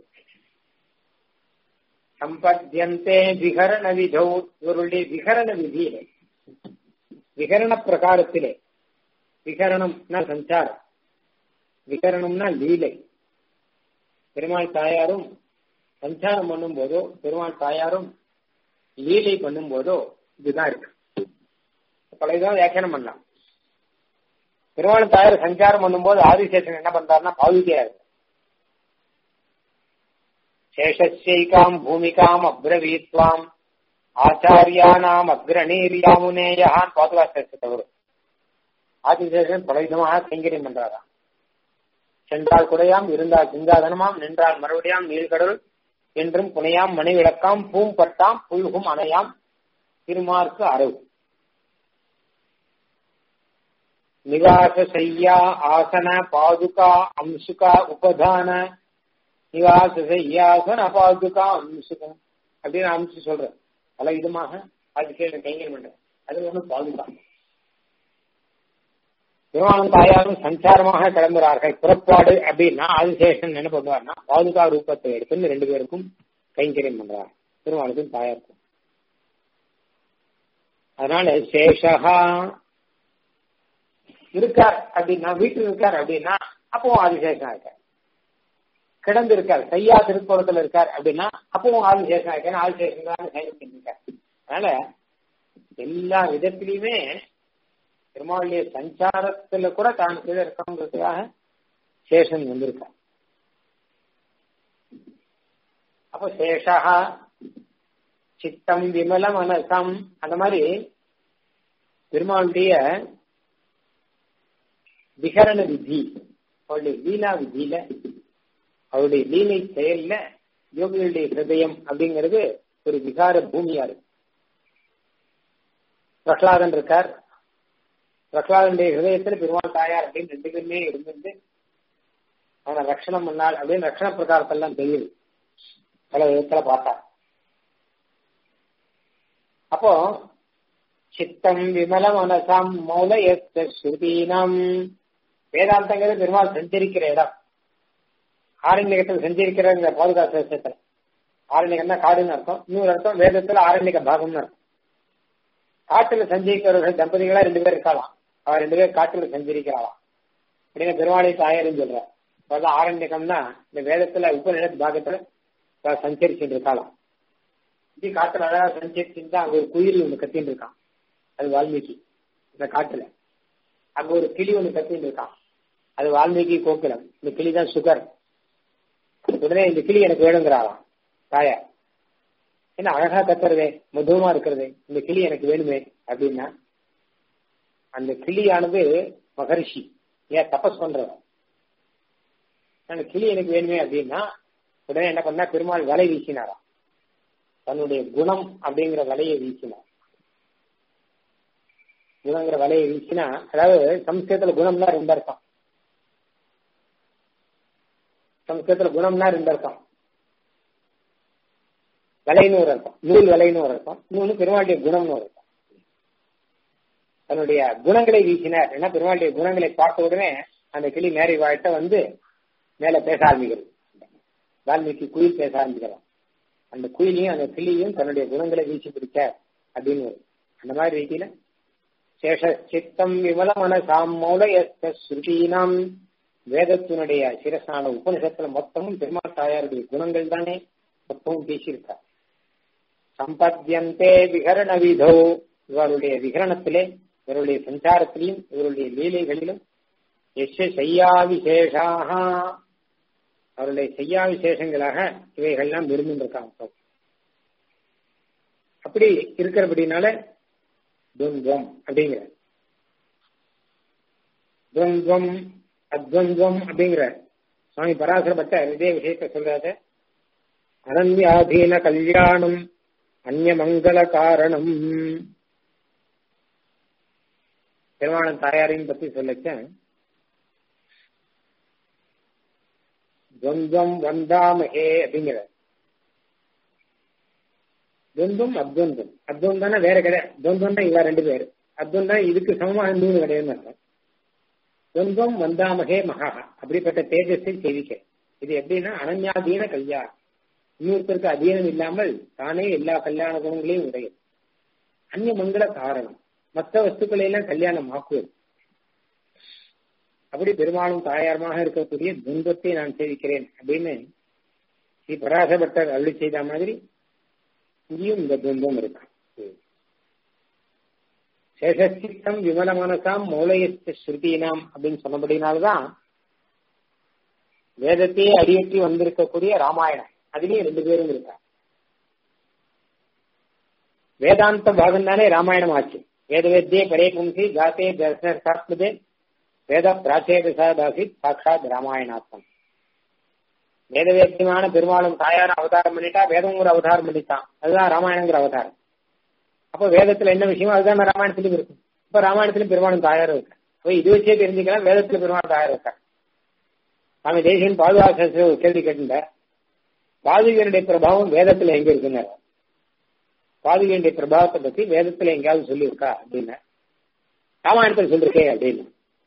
சம்பத்தியந்தே விகரண விதௌ இவருடைய விகரண விதியிலே விகரண பிரகாரத்திலே விகரணம்னா சஞ்சாரம் விகரணம்னா லீலை பெருமாள் தாயாரும் சஞ்சாரம் பண்ணும் போதோ பெருமாள் தாயாரும் லீலை பண்ணும் போதோ இதுதான் இருக்கு பழையதான் வியாக்கியானம் பண்ணலாம் பெருமாள் தாயார் சஞ்சாரம் பண்ணும்போது ஆதிசேஷன் என்ன பண்றாருன்னா பாவிக்கையா இருக்கு சேஷஸ்யைகாம் பூமிகாம் அப்ரவீத்வாம் ஆச்சாரியானாம் அக்ரணீரியாமுனேயான் பாதுகாசத்தை வரும் ஆதிசேஷன் பலவிதமாக கைங்கரியம் பண்றாராம் சென்றால் குடையாம் இருந்தால் சிங்காதனமாம் நின்றால் மறுபடியாம் நீழ்கடல் என்றும் புனையாம் மணிவிளக்காம் பூம்பட்டாம் புல்கும் அணையாம் திருமார்க்கு அரவு நிவாச செய்யா ஆசன பாதுகா அம்சுகா உபதான நிவாச செய்யாசன பாதுகா அம்சுகம் அப்படின்னு அம்சு சொல்றேன் பல விதமாக அதுக்கு கைங்கரியம் பண்றேன் அது ஒண்ணு பாதுகா திருவானம் தாயாரும் சஞ்சாரமாக கிளம்புறார்கள் புறப்பாடு அப்படின்னா ஆதிசேஷன் என்ன பண்ணுவார்னா பாதுகா ரூபத்தை எடுத்துன்னு ரெண்டு பேருக்கும் கைங்கரியம் பண்றார் திருவானுக்கும் தாயாருக்கும் அதனால சேஷகா இருக்கார் அப்படின்னா வீட்டில் இருக்கார் அப்படின்னா அப்பவும் ஆதிசேஷனா இருக்கார் கிடந்து இருக்கார் கையா திருக்கோணத்துல இருக்கார் அப்படின்னா அப்பவும் ஆதிசேஷனா இருக்காரு ஆதிசேஷன் தான் கைது இருக்கார் அதனால எல்லா விதத்திலையுமே பெருமாளுடைய சஞ்சாரத்துல கூட தான் கீழே இருக்கணுங்கிறதுக்காக சேஷன் வந்திருக்கார் அப்ப சேஷா சித்தம் விமல மனசம் அந்த மாதிரி பெருமாளுடைய விகரண விதி அவருடைய லீலா விதியில அவருடைய லீலை செயல்ல யோகிகளுடைய ஹிருதயம் அப்படிங்கிறது ஒரு விகார பூமியா இருக்கு பிரகலாதன் இருக்கார் பிரகலாதனுடைய ஹிருதயத்துல பெருமாள் தாயார் அப்படின்னு ரெண்டு பேருமே இருந்திருந்து அவனை ரட்சணம் பண்ணாள் அப்படின்னு ரட்சண பிரகாரத்தெல்லாம் தெரியுது பல விதத்துல பார்த்தா அப்போ சித்தம் விமல மனசாம் மௌல ஸ்ருதீனம் வேதாந்தங்கிறது பெருமாள் சஞ்சரிக்கிற இடம் ஆரண்யகத்தில் சஞ்சரிக்கிற பாதுகாப்பு விஷயத்துல ஆரண்யகம்னா காடுன்னு அர்த்தம் இன்னொரு அர்த்தம் வேதத்துல ஆரண்யக பாகம்னு அர்த்தம் காட்டுல சஞ்சரிக்கிறவர்கள் தம்பதிகளா ரெண்டு பேர் இருக்கலாம் அவர் ரெண்டு பேர் காட்டுல சஞ்சரிக்கிறாளாம் அப்படின்னு பெருமாளை தாயாருன்னு சொல்ற அதாவது ஆரண்யகம்னா இந்த வேதத்துல உபநிட பாகத்துல சஞ்சரிச்சுட்டு இருக்காளாம் இப்படி காட்டுல அழகா சஞ்சரிச்சுட்டு அங்க ஒரு குயில் ஒண்ணு கத்தின்னு இருக்கான் அது வால்மீகி இந்த காட்டுல அங்க ஒரு கிளி ஒண்ணு கத்தின்னு இருக்கான் அது வால்மீகி கோக்கிலம் இந்த கிளி தான் சுகர் உடனே இந்த கிளி எனக்கு வேணுங்கிறாராம் தாயா என்ன அழகா கத்துறதே மதுவமா இருக்கிறது இந்த கிளி எனக்கு வேணுமே அப்படின்னா அந்த கிளியானது மகரிஷி ஏன் தபஸ் பண்றவன் அந்த கிளி எனக்கு வேணுமே அப்படின்னா உடனே என்ன பண்ணா பெருமாள் வலை வீசினாராம் தன்னுடைய குணம் அப்படிங்கிற வலையை வீசினார் குணங்கிற வலையை வீசினா அதாவது சம்ஸ்கிருதத்துல குணம்னா ரெண்டு அர்த்தம் சம்ஸ்கிருதத்துல குணம்னா ரெண்டு அர்த்தம் வலைன்னு ஒரு அர்த்தம் நூல் வலைன்னு ஒரு அர்த்தம் இன்னொன்னு பெருமாளுடைய குணம்னு ஒரு அர்த்தம் தன்னுடைய குணங்களை வீசினார் ஏன்னா பெருமாளுடைய குணங்களை பார்த்த உடனே அந்த கிளி மேரி வாழ்த்த வந்து மேல பேச ஆரம்பிக்கிறது வால்மீகி குயில் பேச ஆரம்பிக்கிறோம் அந்த குயிலையும் அந்த கிளியும் தன்னுடைய குணங்களை வீசி பிடிக்க அப்படின்னு வரும் அந்த மாதிரி ரீதியில சேஷ சித்தம் விமல மனசாம் மௌல ஸ்ருதீனம் வேதத்தினுடைய சிரசான உபனிஷத்துல மொத்தமும் பெருமாள் தாயாருடைய குணங்கள் தானே மொத்தமும் பேசியிருக்கார் சம்பத்தியந்தே விகரண விதோ இவருடைய விகரணத்திலே இவருடைய சஞ்சாரத்திலையும் இவருடைய லீலைகளிலும் எஷ செய்யா விசேஷாக அவருடைய செய்யா விசேஷங்களாக இவைகள்லாம் இருந்துருக்காங்க அப்படி இருக்கிறபடினால துவந்தம் அப்படிங்கிற துவந்தம் அத்வந்தம் அப்படிங்கிற சுவாமி பராசரப்பட்ட இதே விஷயத்த சொல்றாரு அனன்யாதீன கல்யாணம் அந்நியமங்கல காரணம் பெருமாளன் தாயாரையும் பத்தி சொல்லச்சேன் துவந்தம் வந்தாமஹே அப்படிங்கிற துவந்தம் அத்வந்தம் அத்வந்தானா வேற கிடையாது துவந்தம்னா இவ ரெண்டு பேரு அத்வந்தா இதுக்கு சமமாக மூணு கிடையாதுன்னு அர்த்தம் துவந்தம் வந்தாமகே மகா அப்படிப்பட்ட தேஜஸை சேவிக்க இது எப்படின்னா அனன்யாதீன கல்யாணம் இன்னொருத்தருக்கு அதீனம் இல்லாமல் தானே எல்லா கல்யாண குணங்களையும் உடையது அந்நிய மங்கள காரணம் மற்ற வஸ்துக்களை எல்லாம் கல்யாணம் ஆக்குவது அப்படி பெருமாளும் தாயாரமாக இருக்கக்கூடிய துன்பத்தை நான் சேவிக்கிறேன் அப்படின்னு ஸ்ரீ பராசபட்டர் அருளி செய்த மாதிரி இங்கேயும் இந்த துன்பம் இருக்கு சேஷசித்தம் விமல மனசாம் மூலயத்த ஸ்ருதினாம் அப்படின்னு சொன்னபடினால்தான் வேதத்தையே அடியற்றி வந்திருக்கக்கூடிய ராமாயணம் அதுலயும் ரெண்டு பேரும் இருக்கா வேதாந்த பாகம் தானே ராமாயணம் ஆச்சு வேத வேத்தியே பரே பும்சி காத்தே தர்சனே வேத பிராச்சேதாசி சாட்சாத் ராமாயணாத்தம் வேத வேத்தியமான பெருமாளும் தாயாரும் அவதாரம் பண்ணிட்டா வேதம் ஒரு அவதாரம் பண்ணிட்டான் அதுதான் ராமாயணங்கிற அவதாரம் அப்ப வேதத்துல என்ன விஷயமோ அதுதான் ராமாயணத்திலும் இருக்கும் இப்ப ராமாயணத்திலும் பெருமாளும் தாயாரும் இருக்கு அப்ப இது வச்சே தெரிஞ்சுக்கலாம் வேதத்துல பெருமாள் தாயார் இருக்கா சுவாமி தேசியன் பாதுகாப்பு ஒரு கேள்வி கேட்டிருந்த பாதுகையனுடைய பிரபாவம் வேதத்துல எங்க இருக்குங்க பாதுகையனுடைய பிரபாவத்தை பத்தி வேதத்துல எங்கேயாவது சொல்லியிருக்கா அப்படின்னு ராமாயணத்துல சொல்லிருக்கே அப்படின்னு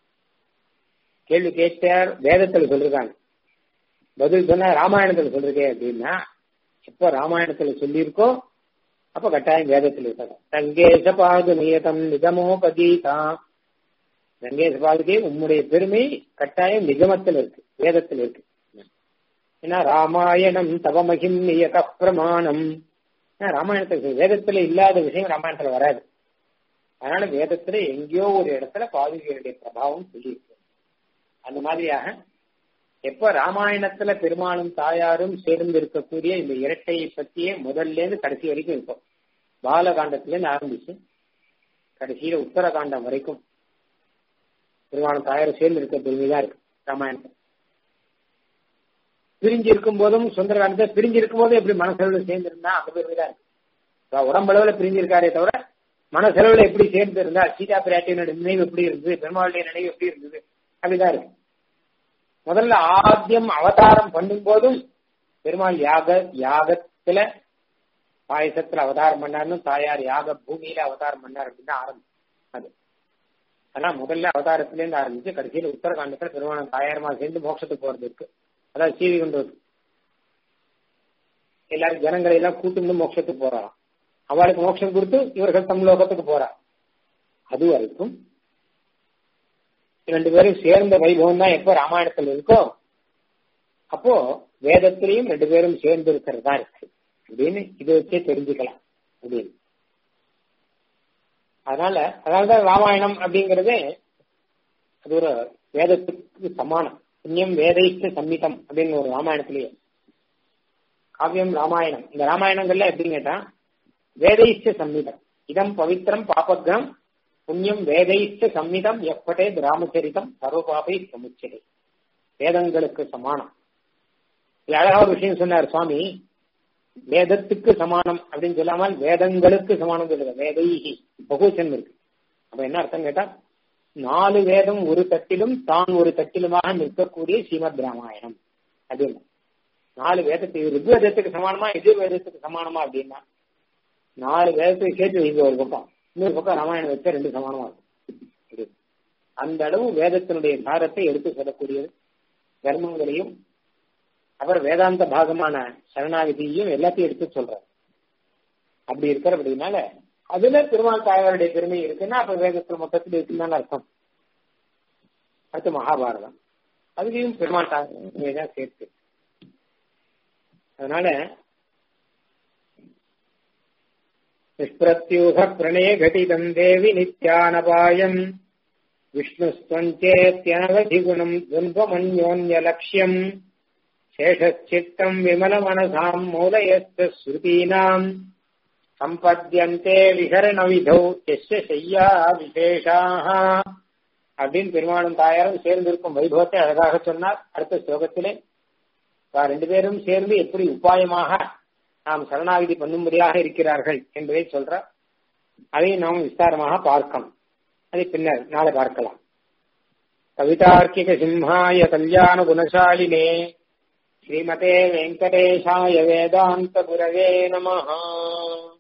கேள்வி கேட்டார் வேதத்துல சொல்லிருக்காங்க பதில் சொன்னா ராமாயணத்துல சொல்லிருக்கே அப்படின்னா எப்ப ராமாயணத்துல சொல்லியிருக்கோ அப்ப கட்டாயம் வேதத்தில் இருக்கணும் ரங்கேச பாது நியதம் நிஜமோபதீதா ரங்கேச பாதுகே உம்முடைய பெருமை கட்டாயம் நிஜமத்தில் இருக்கு வேதத்தில் இருக்கு ஏன்னா ராமாயணம் தவமகிம் நியத பிரமாணம் ராமாயணத்துல வேதத்துல இல்லாத விஷயம் ராமாயணத்துல வராது அதனால வேதத்துல எங்கேயோ ஒரு இடத்துல பாதுகையுடைய பிரபாவம் சொல்லியிருக்கு அந்த மாதிரியாக எப்ப ராமாயணத்துல பெருமாளும் தாயாரும் சேர்ந்து இருக்கக்கூடிய இந்த இரட்டையை பத்தியே முதல்ல இருந்து கடைசி வரைக்கும் இருக்கும் பாலகாண்டத்துல இருந்து ஆரம்பிச்சு கடைசியில உத்தரகாண்டம் வரைக்கும் பெருமாளும் தாயாரும் சேர்ந்து இருக்க பெருமைதான் இருக்கு ராமாயணம் பிரிஞ்சு இருக்கும் போதும் சுந்தரகாண்டத்தை பிரிஞ்சு இருக்கும் போதும் எப்படி மனசெலவுல சேர்ந்து இருந்தா அந்த பெருமைதான் இருக்கு உடம்பளவுல பிரிஞ்சிருக்காரே தவிர மனசெலவுல எப்படி சேர்ந்து இருந்தா சீதா பிராட்டியனுடைய நினைவு எப்படி இருந்தது பெருமாளுடைய நினைவு எப்படி இருந்தது அப்படிதான் இருக்கு முதல்ல ஆத்தியம் அவதாரம் பண்ணும் போதும் பெருமாள் யாக யாகத்துல பாயசத்துல அவதாரம் பண்ணாருன்னு தாயார் யாக பூமியில அவதாரம் பண்ணார் அப்படின்னு ஆரம்பம் அது ஆனா முதல்ல அவதாரத்துல இருந்து ஆரம்பிச்சு கடைசியில உத்தரகாண்டத்துல பெருமாள் தாயாரமா சேர்ந்து மோட்சத்துக்கு போறது இருக்கு அதாவது சீவி கொண்டு வருது எல்லாரும் ஜனங்களை எல்லாம் கூட்டு மோட்சத்துக்கு போறாராம் அவளுக்கு மோட்சம் கொடுத்து இவர்கள் தம் லோகத்துக்கு போறார் அது வரைக்கும் ரெண்டு பேரும் சேர்ந்த வைபவம் தான் எப்ப ராமாயணத்துல இருக்கோ அப்போ வேதத்திலையும் ரெண்டு பேரும் சேர்ந்து இருக்கிறதா இருக்கு அப்படின்னு இதை வச்சே தெரிஞ்சுக்கலாம் அப்படின்னு அதனால அதனாலதான் ராமாயணம் அப்படிங்கறது அது ஒரு வேதத்துக்கு சமானம் புண்ணியம் வேதைக்கு சம்மிதம் அப்படின்னு ஒரு ராமாயணத்திலேயே காவியம் ராமாயணம் இந்த ராமாயணங்கள்ல எப்படின்னு கேட்டா வேதைச்ச சம்மிதம் இதம் பவித்திரம் பாபக்ரம் புண்ணியம் வேதைச்ச சம்மிதம் எப்படே ராமச்சரிதம் சர்வபாபை சமுச்சரை வேதங்களுக்கு சமானம் இது அழகா ஒரு விஷயம் சொன்னார் சுவாமி வேதத்துக்கு சமானம் அப்படின்னு சொல்லாமல் வேதங்களுக்கு சமானம் சொல்லுங்க வேதைகி பகுச்சன் இருக்கு அப்ப என்ன அர்த்தம் கேட்டா நாலு வேதம் ஒரு தட்டிலும் தான் ஒரு தட்டிலுமாக நிற்கக்கூடிய ஸ்ரீமத் ராமாயணம் அப்படின்னு நாலு வேதத்துக்கு ருக்வேதத்துக்கு சமானமா எதிர்வேதத்துக்கு சமானமா அப்படின்னா நாலு வேதத்துக்கு சேர்த்து வைங்க ஒரு பக்கம் இன்னொரு பக்கம் ராமாயணம் வச்சா ரெண்டு சமானமா இருக்கும் அந்த அளவு வேதத்தினுடைய சாரத்தை எடுத்து சொல்லக்கூடியது தர்மங்களையும் அப்புறம் வேதாந்த பாகமான சரணாகதியையும் எல்லாத்தையும் எடுத்து சொல்றாரு அப்படி இருக்கிற அப்படின்னால அதுல பெருமாள் தாயாருடைய பெருமை இருக்குன்னா அப்ப வேதத்துல மொத்தத்தில் இருக்குன்னு அர்த்தம் அடுத்து மகாபாரதம் அதுலயும் பெருமாள் தாயார் சேர்த்து அதனால நிஷ்பிரத்யூக பிரணய கடிதம் தேவி நித்யானபாயம் விஷ்ணுஸ்துவஞ்சேத்யனவதிகுணம் துன்பமன்யோன்யலக்ஷ்யம் சேஷச்சித்தம் விமலமனசாம் மூலயஸ்த ஸ்ருதீனாம் சம்பத்தியந்தே விகரணவிதௌ எஸ்ய செய்யா விசேஷாக அப்படின்னு பெருமாளும் தாயாரும் சேர்ந்திருக்கும் வைபவத்தை அழகாக சொன்னார் அடுத்த ஸ்லோகத்திலே ரெண்டு பேரும் சேர்ந்து எப்படி உபாயமாக நாம் சரணாகிதி பண்ணும்படியாக இருக்கிறார்கள் என்பதை சொல்றார் அதை நாம் விஸ்தாரமாக பார்க்கலாம் அதை பின்னர் நாளை பார்க்கலாம் கவிதார்க்கிக சிம்ஹாய கல்யாண குணசாலினே ஸ்ரீமதே வெங்கடேஷாய வேதாந்த குரவே நமஹா